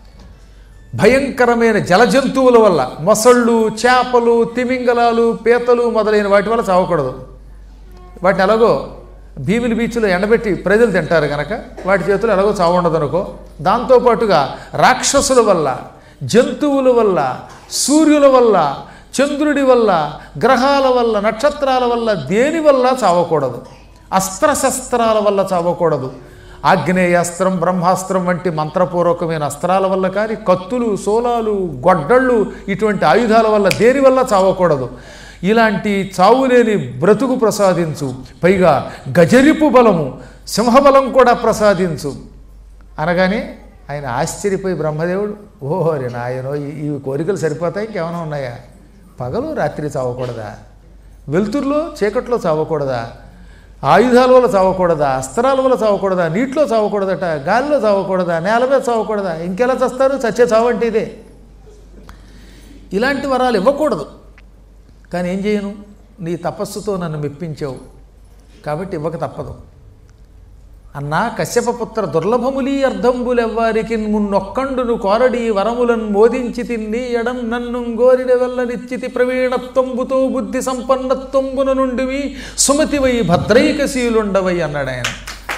భయంకరమైన జలజంతువుల వల్ల మొసళ్ళు చేపలు తిమింగలాలు పీతలు మొదలైన వాటి వల్ల చావకూడదు వాటిని ఎలాగో భీమిలి బీచ్లో ఎండబెట్టి ప్రజలు తింటారు కనుక వాటి చేతులు ఎలాగో చావు ఉండదు అనుకో దాంతోపాటుగా రాక్షసుల వల్ల జంతువుల వల్ల సూర్యుల వల్ల చంద్రుడి వల్ల గ్రహాల వల్ల నక్షత్రాల వల్ల దేని వల్ల చావకూడదు అస్త్రశస్త్రాల వల్ల చావకూడదు ఆగ్నేయాస్త్రం బ్రహ్మాస్త్రం వంటి మంత్రపూర్వకమైన అస్త్రాల వల్ల కానీ కత్తులు సోలాలు గొడ్డళ్ళు ఇటువంటి ఆయుధాల వల్ల దేని వల్ల చావకూడదు ఇలాంటి చావులేని బ్రతుకు ప్రసాదించు పైగా గజరిపు బలము సింహబలం కూడా ప్రసాదించు అనగానే ఆయన ఆశ్చర్యపోయి బ్రహ్మదేవుడు ఓహోరి నాయనో ఈ- ఈ కోరికలు సరిపోతాయి ఇంకేమైనా ఉన్నాయా పగలు రాత్రి చావకూడదా వెలుతురులో చీకట్లో చావకూడదా ఆయుధాల వల్ల చావకూడదా అస్త్రాల వల్ల చావకూడదా నీటిలో చావకూడదట గాలిలో చావకూడదా నేల మీద చావకూడదా ఇంకెలా చస్తారు చచ్చే చావు అంటే ఇదే ఇలాంటి వరాలు ఇవ్వకూడదు కానీ ఏం చేయను నీ తపస్సుతో నన్ను మెప్పించావు కాబట్టి ఇవ్వక తప్పదు అన్నా కశ్యపపుత్ర దుర్లభములీ అర్ధంబులెవ్వారికి మున్నొక్కండును కోరడి వరములను మోదించి తిన్ని ఎడం నన్ను గోరిన వెల్లనిచ్చితి ప్రవీణత్వంబుతో బుద్ధి సంపన్నత్వంబున నుండివి సుమతివై భద్రైకశీలుండవై అన్నాడు ఆయన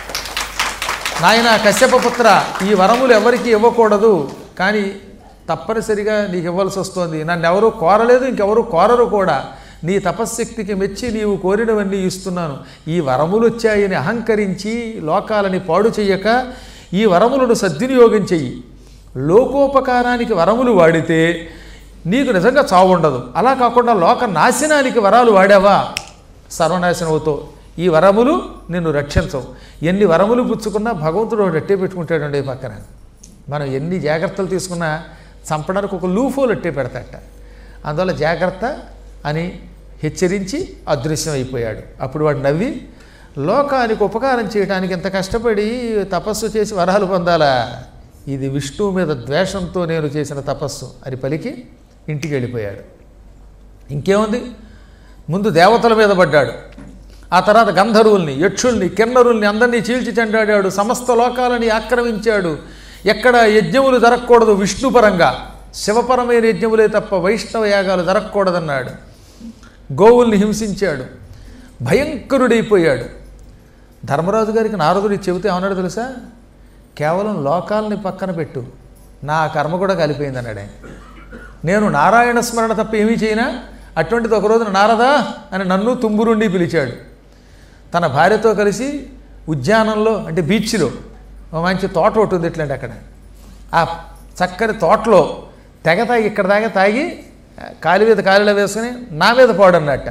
నాయన కశ్యపపుత్ర ఈ వరములు ఎవరికి ఇవ్వకూడదు కానీ తప్పనిసరిగా నీకు ఇవ్వాల్సి వస్తుంది నన్ను ఎవరు కోరలేదు ఇంకెవరు కోరరు కూడా నీ తపశ్శక్తికి మెచ్చి నీవు కోరినవన్నీ ఇస్తున్నాను ఈ వరములు వచ్చాయని అహంకరించి లోకాలని పాడు చెయ్యక ఈ వరములను సద్వినియోగం చెయ్యి లోకోపకారానికి వరములు వాడితే నీకు నిజంగా చావు ఉండదు అలా కాకుండా లోక నాశనానికి వరాలు వాడావా సర్వనాశనం అవుతావు ఈ వరములు నిన్ను రక్షించవు ఎన్ని వరములు పుచ్చుకున్నా భగవంతుడు ఒకటి అట్టే పెట్టుకుంటాడండి ఈ పక్కన మనం ఎన్ని జాగ్రత్తలు తీసుకున్నా చంపడానికి ఒక లూఫోలు అట్టే పెడతాట అందువల్ల జాగ్రత్త అని హెచ్చరించి అదృశ్యం అయిపోయాడు అప్పుడు వాడు నవ్వి లోకానికి ఉపకారం చేయడానికి ఇంత కష్టపడి తపస్సు చేసి వరాలు పొందాలా ఇది విష్ణువు మీద ద్వేషంతో నేను చేసిన తపస్సు అని పలికి ఇంటికి వెళ్ళిపోయాడు ఇంకేముంది ముందు దేవతల మీద పడ్డాడు ఆ తర్వాత గంధర్వుల్ని యక్షుల్ని కిన్నరుల్ని అందరినీ చీల్చి చెండాడాడు సమస్త లోకాలని ఆక్రమించాడు ఎక్కడ యజ్ఞములు జరగకూడదు విష్ణుపరంగా శివపరమైన యజ్ఞములే తప్ప వైష్ణవ యాగాలు జరగకూడదన్నాడు గోవుల్ని హింసించాడు భయంకరుడైపోయాడు ధర్మరాజు గారికి నారదుడు ఇది చెబితే ఏమన్నాడు తెలుసా కేవలం లోకాలని పక్కన పెట్టు నా కర్మ కూడా కలిపోయింది అన్నాడు ఆయన నేను నారాయణ స్మరణ తప్ప ఏమీ చేయనా అటువంటిది ఒక రోజున నారదా అని నన్ను తుంబురుండి పిలిచాడు తన భార్యతో కలిసి ఉద్యానంలో అంటే బీచ్లో ఓ మంచి తోట ఒకటి ఉంది ఇట్లాంటి అక్కడ ఆ చక్కని తోటలో తెగ తాగి ఇక్కడ దాకా తాగి కాలి మీద కాలిలో వేసుకుని నా మీద పాడన్నట్ట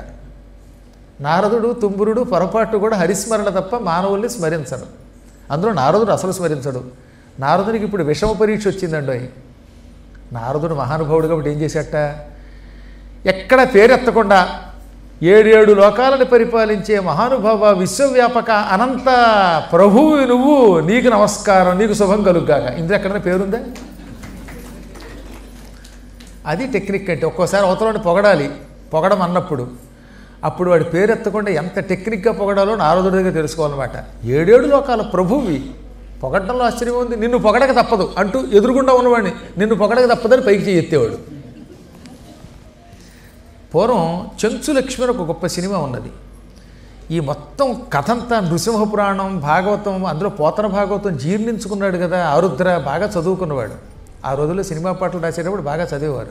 నారదుడు తుంబురుడు పొరపాటు కూడా హరిస్మరణ తప్ప మానవుల్ని స్మరించడు అందులో నారదుడు అసలు స్మరించడు నారదునికి ఇప్పుడు విషమ పరీక్ష వచ్చిందండి అయి నారదుడు మహానుభావుడు కాబట్టి ఏం చేశాట ఎక్కడ పేరెత్తకుండా ఏడేడు లోకాలను పరిపాలించే మహానుభావ విశ్వవ్యాపక అనంత ప్రభువు నువ్వు నీకు నమస్కారం నీకు శుభం కలుగ్గాక ఇందులో ఎక్కడైనా పేరుందా అది టెక్నిక్ అంటే ఒక్కోసారి అవతలని పొగడాలి పొగడం అన్నప్పుడు అప్పుడు వాడి పేరు ఎత్తకుండా ఎంత టెక్నిక్గా పొగడాలో నారదుడి దగ్గర తెలుసుకోవాలన్నమాట ఏడేడు లోకాల ప్రభువి పొగడంలో ఆశ్చర్యం ఉంది నిన్ను పొగడక తప్పదు అంటూ ఎదురుగుండా ఉన్నవాడిని నిన్ను పొగడక తప్పదని పైకి చేయి ఎత్తేవాడు పూర్వం చెంచు లక్ష్మి అని ఒక గొప్ప సినిమా ఉన్నది ఈ మొత్తం కథంతా నృసింహ పురాణం భాగవతం అందులో పోతన భాగవతం జీర్ణించుకున్నాడు కదా ఆరుద్ర బాగా చదువుకున్నవాడు ఆ రోజుల్లో సినిమా పాటలు రాసేటప్పుడు బాగా చదివేవారు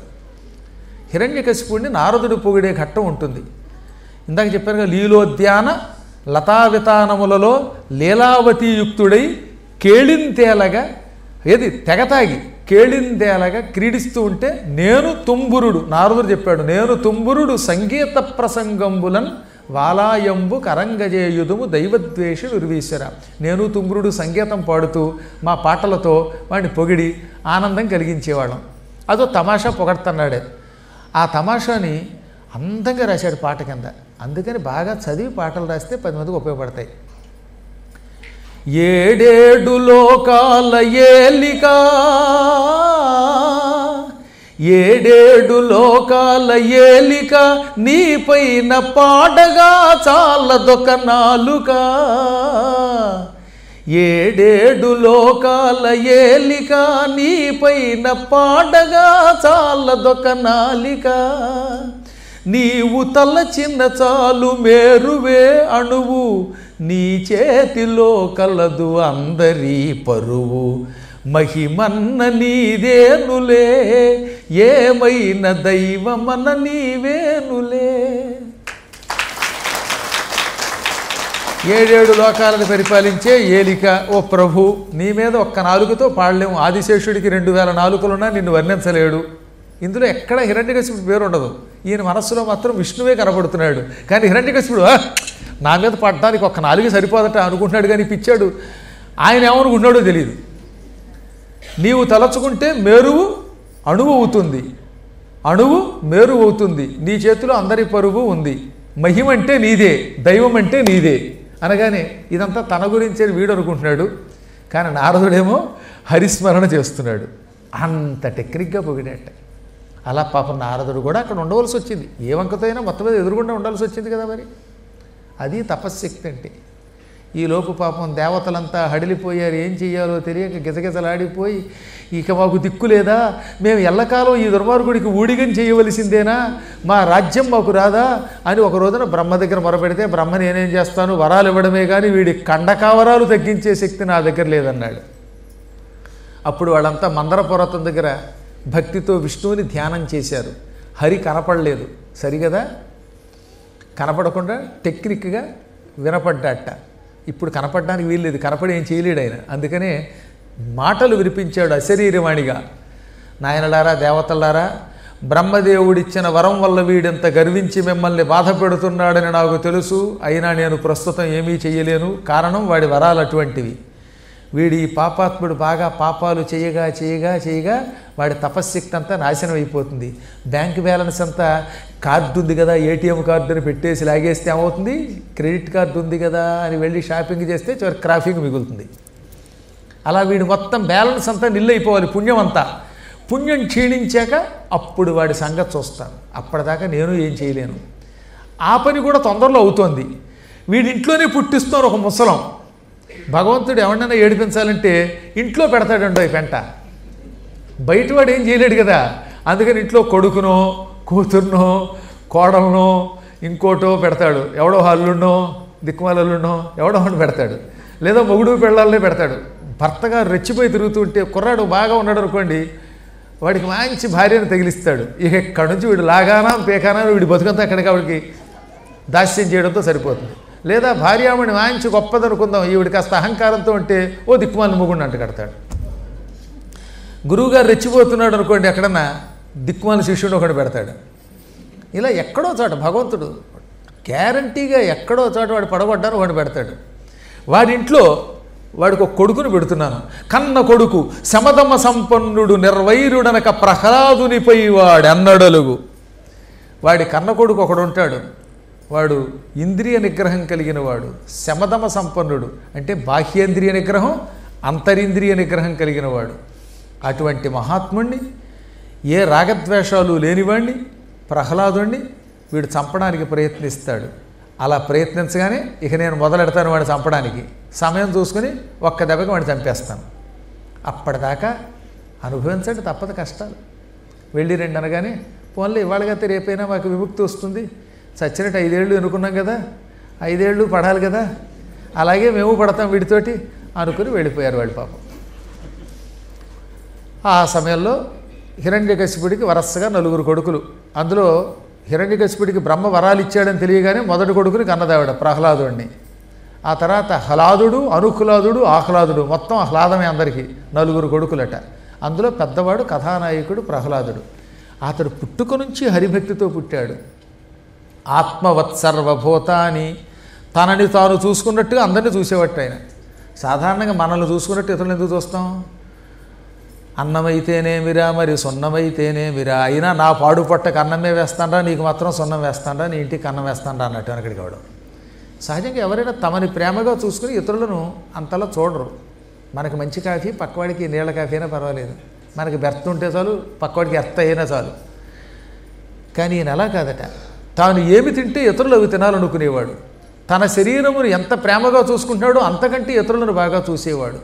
హిరణ్యకశిపుడిని నారదుడు పొగిడే ఘట్టం ఉంటుంది ఇందాక చెప్పాను కదా లీలోద్యాన లతావితానములలో లీలావతీయుక్తుడై కేళింతేలగా ఏది తెగతాగి కేళిందేలగా క్రీడిస్తూ ఉంటే నేను తుంబురుడు నారదుడు చెప్పాడు నేను తుంబురుడు సంగీత ప్రసంగంబులన్ వాలాయంబు కరంగజేయుదుము దైవద్వేషి నిర్వీశ్వర నేను తుంబురుడు సంగీతం పాడుతూ మా పాటలతో వాడిని పొగిడి ఆనందం కలిగించేవాళ్ళం అదో తమాషా పొగడుతున్నాడే ఆ తమాషాని అందంగా రాశాడు పాట కింద అందుకని బాగా చదివి పాటలు రాస్తే పది మందికి ఉపయోగపడతాయి ఏడేడు లోకాల ఏలిక ఏడేడు లోకాల ఏలిక నీపైన పాడగా చాలదొక నాలుక ఏడేడు లోకాల ఏలిక నీపైన పాడగా చాలదొక నాలిక నీవు తలచిన చాలు మేరువే అణువు నీ చేతిలో కలదు అందరి పరువు మహిమన్న నీదేనులే ఏమైన దైవమన్న నీవేనులే ఏడేడు లోకాలను పరిపాలించే ఏలిక ఓ ప్రభు నీ మీద ఒక్క నాలుగుతో పాడలేము ఆదిశేషుడికి రెండు వేల నాలుకలున్నా నిన్ను వర్ణించలేడు ఇందులో ఎక్కడ హిరణ్యకశిపుడు పేరు ఉండదు ఈయన మనస్సులో మాత్రం విష్ణువే కనబడుతున్నాడు కానీ హిరణ్యకశిపుడు "ఆ, నా మీద పడడానికి ఒక్క నాలుగు సరిపోదట అనుకుంటున్నాడు కానీ పిచ్చాడు ఆయన ఏమనుకుంటున్నాడో తెలియదు నీవు తలచుకుంటే మేరువు అణువు అవుతుంది అణువు మేరు అవుతుంది నీ చేతిలో అందరి పరువు ఉంది మహిమ అంటే నీదే దైవం అంటే నీదే అనగానే ఇదంతా తన గురించే వీడు అనుకుంటున్నాడు కానీ నారదుడేమో హరిస్మరణ చేస్తున్నాడు అంత టెక్నిక్గా పొగిడేట అలా పాపం నారదుడు కూడా అక్కడ ఉండవలసి వచ్చింది ఏ వంకతో అయినా మొత్తం మీద ఎదురుగుండా ఉండాల్సి వచ్చింది కదా మరి అది తపశ్శక్తి అంటే ఈ లోపు పాపం దేవతలంతా హడిలిపోయారు ఏం చెయ్యాలో తెలియక గిజగిజలాడిపోయి ఇక మాకు దిక్కు లేదా మేము ఎల్లకాలం ఈ దుర్మార్గుడికి ఊడిగం చేయవలసిందేనా మా రాజ్యం మాకు రాదా అని ఒక రోజున బ్రహ్మ దగ్గర మొరపెడితే బ్రహ్మ నేనేం చేస్తాను వరాలు ఇవ్వడమే కానీ వీడి కండకావరాలు తగ్గించే శక్తి నా దగ్గర లేదన్నాడు అప్పుడు వాళ్ళంతా మందర పర్వతం దగ్గర భక్తితో విష్ణువుని ధ్యానం చేశారు హరి కనపడలేదు సరిగదా కనపడకుండా టెక్నిక్గా వినపడ్డాట ఇప్పుడు కనపడడానికి వీల్లేదు కనపడి ఏం చేయలేడు ఆయన అందుకనే మాటలు వినిపించాడు అశరీరవాణిగా నాయనలారా దేవతలారా బ్రహ్మదేవుడిచ్చిన వరం వల్ల వీడింత గర్వించి మిమ్మల్ని బాధ పెడుతున్నాడని నాకు తెలుసు అయినా నేను ప్రస్తుతం ఏమీ చేయలేను కారణం వాడి వరాలు అటువంటివి వీడి ఈ పాపాత్ముడు బాగా పాపాలు చేయగా చేయగా చేయగా వాడి తపశ్శక్తి అంతా నాశనం అయిపోతుంది బ్యాంక్ బ్యాలెన్స్ అంతా కార్డు ఉంది కదా ఏటీఎం కార్డుని పెట్టేసి లాగేస్తే ఏమవుతుంది క్రెడిట్ కార్డు ఉంది కదా అని వెళ్ళి షాపింగ్ చేస్తే చివరి క్రాఫింగ్ మిగులుతుంది అలా వీడు మొత్తం బ్యాలెన్స్ అంతా నిల్లు అయిపోవాలి పుణ్యం అంతా పుణ్యం క్షీణించాక అప్పుడు వాడి సంగతి చూస్తాను అప్పటిదాకా నేను ఏం చేయలేను ఆ పని కూడా తొందరలో అవుతోంది వీడింట్లోనే పుట్టిస్తున్నారు ఒక ముసలం భగవంతుడు ఎవరినైనా ఏడిపించాలంటే ఇంట్లో పెడతాడండో ఈ పెంట బయటవాడు ఏం చేయలేడు కదా అందుకని ఇంట్లో కొడుకునో కూతుర్నో కోడలనో ఇంకోటో పెడతాడు ఎవడో హల్లున్నో దిక్కుమాలల్లున్నో ఎవడో ఒకటి పెడతాడు లేదా మొగుడు పెళ్ళాలనే పెడతాడు భర్తగా రెచ్చిపోయి తిరుగుతుంటే కుర్రాడు బాగా ఉన్నాడు అనుకోండి వాడికి మంచి భార్యను తగిలిస్తాడు ఇక ఇక్కడి నుంచి వీడు లాగానా పేకానా వీడి బతుకంతా అక్కడికి ఆవిడికి దాస్యం చేయడంతో సరిపోతుంది లేదా భార్యామణి మంచి గొప్పదనుకుందాం ఈవిడ కాస్త అహంకారంతో ఉంటే ఓ దిక్కుమాలిన మొగుడిని అంట కడతాడు గురువుగారు రెచ్చిపోతున్నాడు అనుకోండి ఎక్కడన్నా దిక్కుమాల శిష్యుడు ఒకటి పెడతాడు ఇలా ఎక్కడో చోట భగవంతుడు గ్యారంటీగా ఎక్కడో చోట వాడు పడగొడ్డాను వాడు పెడతాడు వాడి ఇంట్లో వాడికి ఒక కొడుకుని పెడుతున్నాను కన్న కొడుకు శమదమ సంపన్నుడు నిర్వైరుడనక ప్రహ్లాదునిపై వాడెన్నడలుగు వాడి కన్న కొడుకు ఒకడు ఉంటాడు వాడు ఇంద్రియ నిగ్రహం కలిగిన వాడు శమదమ సంపన్నుడు అంటే బాహ్యేంద్రియ నిగ్రహం అంతరింద్రియ నిగ్రహం కలిగిన వాడు అటువంటి మహాత్ముణ్ణి ఏ రాగద్వేషాలు లేనివాణ్ణి ప్రహ్లాదుణ్ణి వీడు చంపడానికి ప్రయత్నిస్తాడు అలా ప్రయత్నించగానే ఇక నేను మొదలెడతాను వాడిని చంపడానికి సమయం చూసుకుని ఒక్క దెబ్బకి వాడిని చంపేస్తాను అప్పటిదాకా అనుభవించండి తప్పదు కష్టాలు వెళ్ళి రండి అనగానే పోన్లే ఇవాళగైతే రేపైనా మాకు విముక్తి వస్తుంది చచ్చినట్టు ఐదేళ్ళు ఎన్నుకున్నాం కదా ఐదేళ్ళు పడాలి కదా అలాగే మేము పడతాం వీడితోటి అనుకుని వెళ్ళిపోయారు వాడి పాపం ఆ సమయంలో హిరణ్యకశిపుడికి వరసగా నలుగురు కొడుకులు అందులో హిరణ్యకశిపుడికి బ్రహ్మ వరాలు ఇచ్చాడని తెలియగానే మొదటి కొడుకుని కన్నదావిడ ప్రహ్లాదుడిని ఆ తర్వాత హలాదుడు అనుకులాదుడు ఆహ్లాదుడు మొత్తం ఆహ్లాదమే అందరికీ నలుగురు కొడుకులట అందులో పెద్దవాడు కథానాయకుడు ప్రహ్లాదుడు అతడు పుట్టుక నుంచి హరిభక్తితో పుట్టాడు ఆత్మవత్ సర్వభూతాని తనని తాను చూసుకున్నట్టుగా అందరినీ చూసేవాడు ఆయన సాధారణంగా మనల్ని చూసుకున్నట్టు ఇతరులను ఎందుకు చూస్తాం అన్నమైతేనేమిరా మరి సున్నమైతేనేమిరా అయినా నా పాడు పట్టకు అన్నమే వేస్తాండా నీకు మాత్రం సున్నం వేస్తాండా నీ ఇంటికి అన్నం వేస్తాండా అన్నట్టు వెనకడికి వాడు సహజంగా ఎవరైనా తమని ప్రేమగా చూసుకుని ఇతరులను అంతలా చూడరు మనకి మంచి కాఫీ పక్కవాడికి నీళ్ళ కాఫీ అయినా పర్వాలేదు మనకి బెర్త్ ఉంటే చాలు పక్కవాడికి ఎర్త్ అయినా చాలు కానీ ఈయన అలా కాదట తాను ఏమి తింటే ఇతరులు అవి తినాలనుకునేవాడు తన శరీరమును ఎంత ప్రేమగా చూసుకుంటున్నాడో అంతకంటే ఇతరులను బాగా చూసేవాడు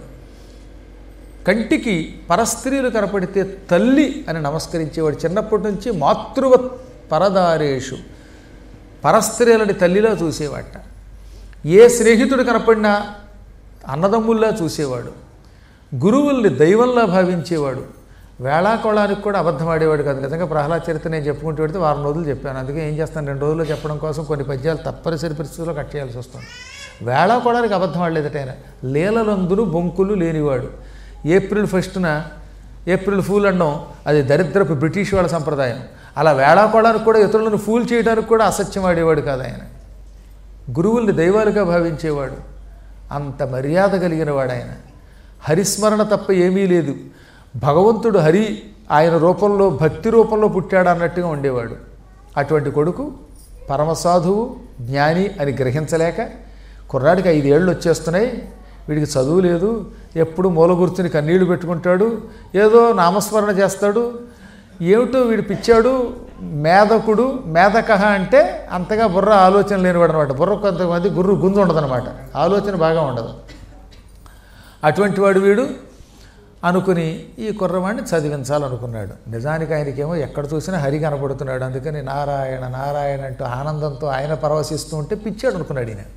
కంటికి పరస్త్రీలు కనపడితే తల్లి అని నమస్కరించేవాడు చిన్నప్పటి నుంచి మాతృవత్ పరదారేషు పరస్త్రీలని తల్లిలా చూసేవాట ఏ స్నేహితుడు కనపడినా అన్నదమ్ముల్లా చూసేవాడు గురువుల్ని దైవంలా భావించేవాడు వేళాకోళానికి కూడా అబద్ధం ఆడేవాడు కాదు నిజంగా ప్రహ్లాద చరిత్ర నేను చెప్పుకుంటూ పెడితే వారం రోజులు చెప్పాను అందుకే ఏం చేస్తాను రెండు రోజుల్లో చెప్పడం కోసం కొన్ని పద్యాలు తప్పనిసరి పరిస్థితుల్లో కట్ చేయాల్సి వస్తుంది వేళాకోళానికి అబద్ధం ఆడలేదట ఆయన లీలలందును బొంకులు లేనివాడు ఏప్రిల్ ఫస్ట్న ఏప్రిల్ ఫూల్ అనడం అది దరిద్రపు బ్రిటిష్ వాళ్ళ సంప్రదాయం అలా వేళాకోళానికి కూడా ఇతరులను ఫూల్ చేయడానికి కూడా అసత్యం ఆడేవాడు కాదు ఆయన గురువుల్ని దైవాలుగా భావించేవాడు అంత మర్యాద కలిగిన వాడు ఆయన హరిస్మరణ తప్ప ఏమీ లేదు భగవంతుడు హరి ఆయన రూపంలో భక్తి రూపంలో పుట్టాడు అన్నట్టుగా ఉండేవాడు అటువంటి కొడుకు పరమసాధువు జ్ఞాని అని గ్రహించలేక కుర్రాడికి ఐదేళ్ళు వచ్చేస్తున్నాయి వీడికి చదువు లేదు ఎప్పుడు మూల కూర్చుని కన్నీళ్లు పెట్టుకుంటాడు ఏదో నామస్మరణ చేస్తాడు ఏమిటో వీడు పిచ్చాడు మేధకుడు మేధకహ అంటే అంతగా బుర్ర ఆలోచన లేనివాడు అనమాట బుర్ర కొంతమంది గుర్రు గుంజు ఉండదన్నమాట ఆలోచన బాగా ఉండదు అటువంటి వాడు వీడు అనుకుని ఈ కుర్రవాడిని చదివించాలనుకున్నాడు నిజానికి ఆయనకేమో ఎక్కడ చూసినా హరి కనపడుతున్నాడు అందుకని నారాయణ నారాయణ అంటూ ఆనందంతో ఆయన పరవశిస్తూ ఉంటే పిచ్చాడు అనుకున్నాడు ఈయన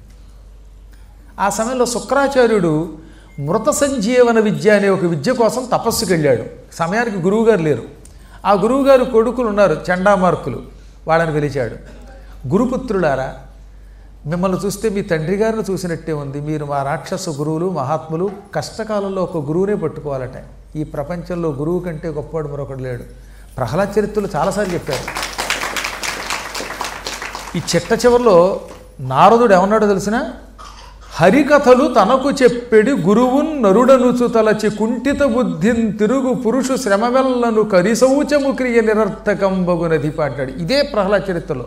ఆ సమయంలో శుక్రాచార్యుడు మృత సంజీవన విద్య అనే ఒక విద్య కోసం తపస్సుకి వెళ్ళాడు సమయానికి గురువుగారు లేరు ఆ గురువుగారు కొడుకులు ఉన్నారు చండామార్కులు వాళ్ళని పిలిచాడు గురుపుత్రులారా మిమ్మల్ని చూస్తే మీ తండ్రి గారిని చూసినట్టే ఉంది మీరు మా రాక్షస గురువులు మహాత్ములు కష్టకాలంలో ఒక గురువునే పట్టుకోవాలట ఈ ప్రపంచంలో గురువు కంటే గొప్పవాడు మరొకడు లేడు ప్రహ్లాద చరిత్రలు చాలాసార్లు చెప్పారు ఈ చిట్ట చివరిలో నారదుడు ఏమన్నాడో తెలిసిన హరికథలు తనకు చెప్పెడి గురువున్ నరుడనుచు తలచి కుంఠిత బుద్ధిన్ తిరుగు పురుషు శ్రమవెల్లను కరిశౌచము క్రియ నిరర్థకంబగునది పాటాడు ఇదే ప్రహ్లాద చరిత్రలో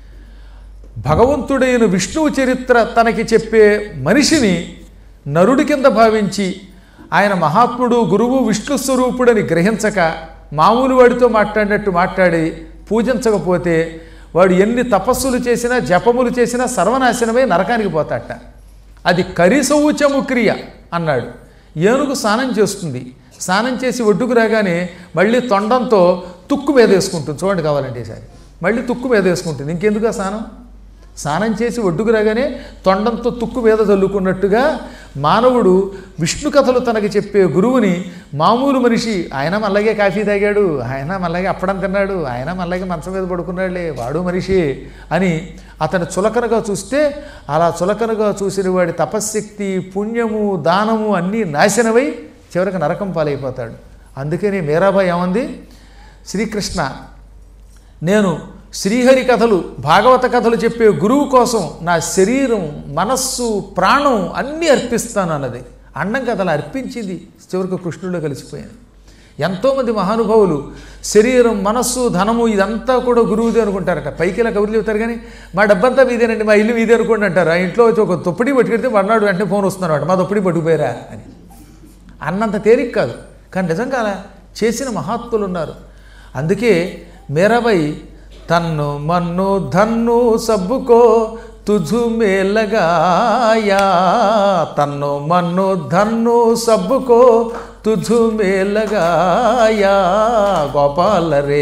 భగవంతుడైన విష్ణువు చరిత్ర తనకి చెప్పే మనిషిని నరుడి కింద భావించి ఆయన మహాత్ముడు గురువు విష్ణు స్వరూపుడని గ్రహించక మామూలు వాడితో మాట్లాడినట్టు మాట్లాడి పూజించకపోతే వాడు ఎన్ని తపస్సులు చేసినా జపములు చేసినా సర్వనాశనమై నరకానికి పోతాట అది కరిశౌచము క్రియ అన్నాడు ఏనుగు స్నానం చేస్తుంది స్నానం చేసి ఒడ్డుకు రాగానే మళ్ళీ తొండంతో తుక్కు మీద వేసుకుంటుంది చూడండి కావాలంటే ఈసారి మళ్ళీ తుక్కు మీద వేసుకుంటుంది ఇంకెందుకు ఆ స్నానం స్నానం చేసి ఒడ్డుకు రాగానే తొండంతో తుక్కు మీద చల్లుకున్నట్టుగా మానవుడు విష్ణు కథలు తనకి చెప్పే గురువుని మామూలు మనిషి ఆయన మళ్ళాగే కాఫీ తాగాడు ఆయన మళ్ళాగే అప్పడం తిన్నాడు ఆయన మళ్ళాగే మంచం మీద పడుకున్నాడులే వాడు మనిషి అని అతను చులకనగా చూస్తే అలా చులకనగా చూసిన వాడి తపశ్శక్తి పుణ్యము దానము అన్నీ నాశనమై చివరికి నరకం పాలైపోతాడు అందుకని మీరాబాయి ఏమంది శ్రీకృష్ణ నేను శ్రీహరి కథలు భాగవత కథలు చెప్పే గురువు కోసం నా శరీరం మనస్సు ప్రాణం అన్నీ అర్పిస్తాను అన్నది అండం కథలు అర్పించింది చివరికి కృష్ణుడిలో కలిసిపోయింది ఎంతోమంది మహానుభావులు శరీరం మనస్సు ధనము ఇదంతా కూడా గురువుదే అనుకుంటారట పైకి ఇలా కబుర్లు చెబుతారు కానీ మా డబ్బంతా మీదేనండి మా ఇల్లు మీదే అనుకోండి అంటారు ఆ ఇంట్లో వచ్చి ఒక తొప్పిడి పట్టుకెడితే మర్నాడు వెంటనే ఫోన్ వస్తున్నాడు మా తొప్పిడి పట్టుకుపోయారా అని అన్నంత తేలిక కాదు కానీ నిజంగా అలా చేసిన మహాత్ములు ఉన్నారు అందుకే మీరాబాయి తన్ను మన్ను ధన్ను సబ్బుకో తుజు మేలగాయా తన్ను మన్ను ధన్ను సబ్బుకో తుజు మేలగాయా గోపాల రే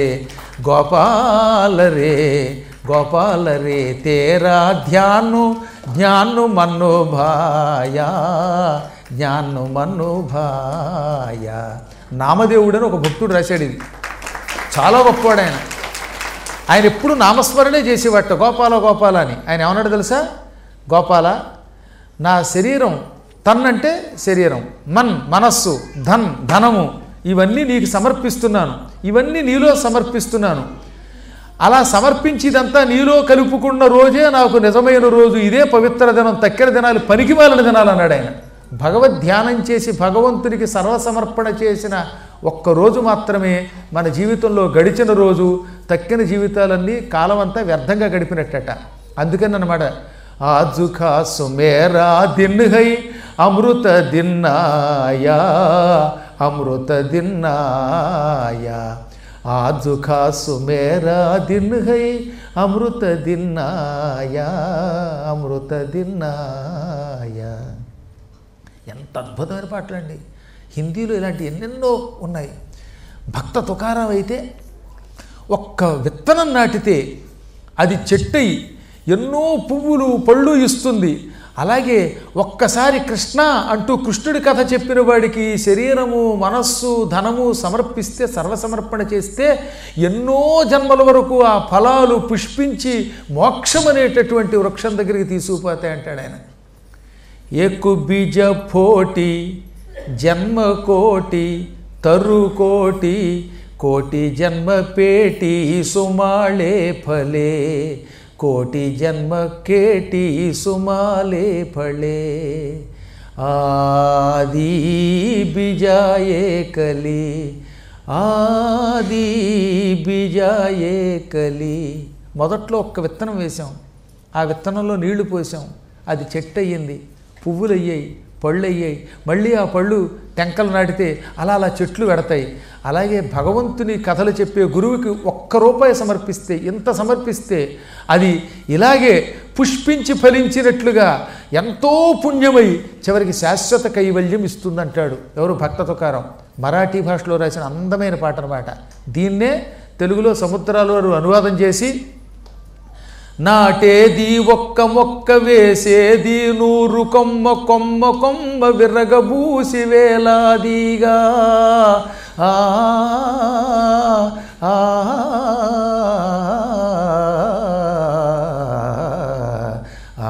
గోపాల రే గోపాల రే తేరా ధ్యాను జ్ఞాను మన్ను భాయా జ్ఞాను మన్ను భాయ నామదేవుడని ఒక భక్తుడు రాశాడు ఇది చాలా గొప్పవాడు ఆయన ఆయన ఎప్పుడు నామస్మరణే చేసేవాట గోపాల గోపాల అని ఆయన ఏమన్నాడు తెలుసా గోపాల నా శరీరం తన్ అంటే శరీరం మన్ మనస్సు ధన్ ధనము ఇవన్నీ నీకు సమర్పిస్తున్నాను ఇవన్నీ నీలో సమర్పిస్తున్నాను అలా సమర్పించిదంతా నీలో కలుపుకున్న రోజే నాకు నిజమైన రోజు ఇదే పవిత్ర దినం తక్కిన దినాలు పనికిమాలిన దినాలు అన్నాడు ఆయన భగవద్ ధ్యానం చేసి భగవంతునికి సర్వసమర్పణ చేసిన ఒక్క రోజు మాత్రమే మన జీవితంలో గడిచిన రోజు తక్కిన జీవితాలన్నీ కాలం అంతా వ్యర్థంగా గడిపినట్టట అందుకని అన్నమాట ఆజు ఖాసు మేరా దిన్ హై అమృత దిన్నాయా అమృత దిన్నాయా ఆజు ఖాసు మేరా దిన్ హై అమృత దిన్నాయా అమృత దిన్నాయా ఎంత అద్భుతమైన పాటలండి హిందీలో ఇలాంటి ఎన్నెన్నో ఉన్నాయి భక్త తుకారం అయితే ఒక్క విత్తనం నాటితే అది చెట్టయి ఎన్నో పువ్వులు పళ్ళు ఇస్తుంది అలాగే ఒక్కసారి కృష్ణ అంటూ కృష్ణుడి కథ చెప్పిన వాడికి శరీరము మనస్సు ధనము సమర్పిస్తే సర్వసమర్పణ చేస్తే ఎన్నో జన్మల వరకు ఆ ఫలాలు పుష్పించి మోక్షం అనేటటువంటి వృక్షం దగ్గరికి తీసుకుపోతాయి అంటాడు ఆయన ఏకు బీజ ఫోటి జన్మ కోటి తరు కోటి కోటి జన్మ పేటి సుమాళే ఫలే కోటి జన్మ కేటి సుమాలే ఫలే ఆది బిజాయే కలి ఆది బిజాయే కలి మొదట్లో ఒక్క విత్తనం వేశాం ఆ విత్తనంలో నీళ్లు పోసాం అది చెట్టు అయ్యింది పువ్వులు అయ్యాయి పళ్ళు అయ్యాయి మళ్ళీ ఆ పళ్ళు టెంకలు నాటితే అలా అలా చెట్లు పెడతాయి అలాగే భగవంతుని కథలు చెప్పే గురువుకి ఒక్క రూపాయి సమర్పిస్తే ఇంత సమర్పిస్తే అది ఇలాగే పుష్పించి ఫలించినట్లుగా ఎంతో పుణ్యమై చివరికి శాశ్వత కైవల్యం ఇస్తుందంటాడు ఎవరు భక్త తుకారం మరాఠీ భాషలో రాసిన అందమైన పాట అనమాట దీన్నే తెలుగులో సముద్రాలు వారు అనువాదం చేసి నాటేది ఒక్క మొక్క వేసేది నూరు కొమ్మ కొమ్మ కొమ్మ విరగబూసి వేలాదిగా ఆ ఆ, ఆ,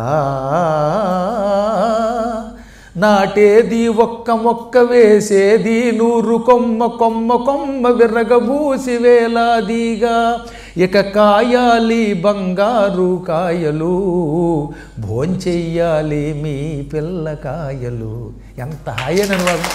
నాటేది ఒక్క మొక్క వేసేది నూరు కొమ్మ కొమ్మ కొమ్మ విర్రగబూసి వేలాదిగా ఇక కాయాలి బంగారు కాయలు భోంచెయ్యాలి మీ పిల్ల కాయలు ఎంత హాయని అనువాదం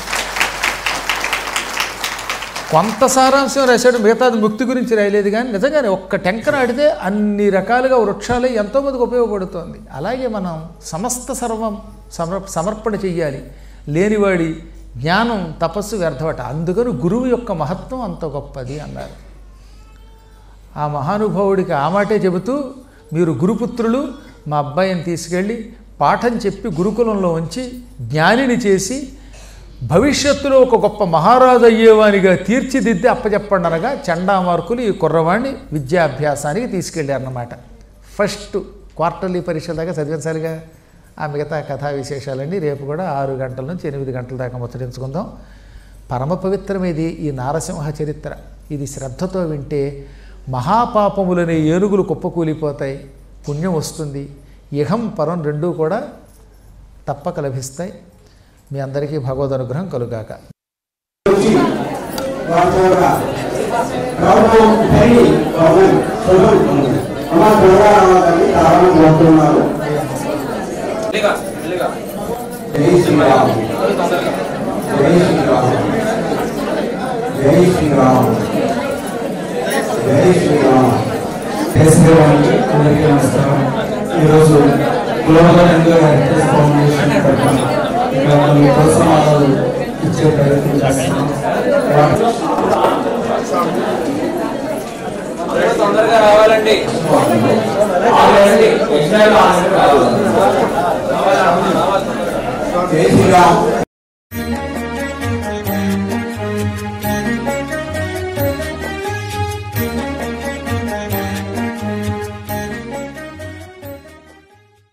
కొంత సారాంశం రాశాడు మిగతాది ముక్తి గురించి రాయలేదు కానీ నిజంగానే ఒక్క టెంకర ఆడితే అన్ని రకాలుగా వృక్షాలు ఎంతోమందికి ఉపయోగపడుతోంది అలాగే మనం సమస్త సర్వం సమర్ సమర్పణ చెయ్యాలి లేనివాడి జ్ఞానం తపస్సు వ్యర్థమట అందుకని గురువు యొక్క మహత్వం అంత గొప్పది అన్నారు ఆ మహానుభావుడికి ఆ మాటే చెబుతూ మీరు గురుపుత్రులు మా అబ్బాయిని తీసుకెళ్ళి పాఠం చెప్పి గురుకులంలో ఉంచి జ్ఞానిని చేసి భవిష్యత్తులో ఒక గొప్ప మహారాజు అయ్యేవానిగా తీర్చిదిద్ది అప్పచెప్పండి అనగా చండామార్కులు ఈ కుర్రవాణ్ణి విద్యాభ్యాసానికి తీసుకెళ్ళారన్నమాట ఫస్ట్ క్వార్టర్లీ పరీక్షల దాకా చదివించాలిగా ఆ మిగతా కథా విశేషాలన్నీ రేపు కూడా ఆరు గంటల నుంచి ఎనిమిది గంటల దాకా ముచ్చటించుకుందాం పరమ పవిత్రమేది ఈ నారసింహ చరిత్ర ఇది శ్రద్ధతో వింటే మహాపాపములనే ఏనుగులు కుప్పకూలిపోతాయి పుణ్యం వస్తుంది ఇహం పరం రెండూ కూడా తప్పక లభిస్తాయి మీ అందరికీ భగవద్ అనుగ్రహం కలుగాక అమ్మ త్వరగా రావాలని కారణం కోరుతున్నారు మెల్లిగా మెల్లిగా జై శ్రీరామ్ తొందరగా జై శ్రీరామ్ జై శ్రీరామ్ జై శ్రీరామ్ దేశదేవానికి అందరికీ నమస్కారం ఈరోజు గ్లోబల్ ఇండియా హెరిటేజ్ ఫౌండేషన్ తరఫున ఇంకా కొన్ని ప్రోత్సాహాలు ఇచ్చే ప్రయత్నం చేస్తున్నాం వాటి- అందరూ తొందరగా రావాలండి రావాలండి జై శ్రీరామ్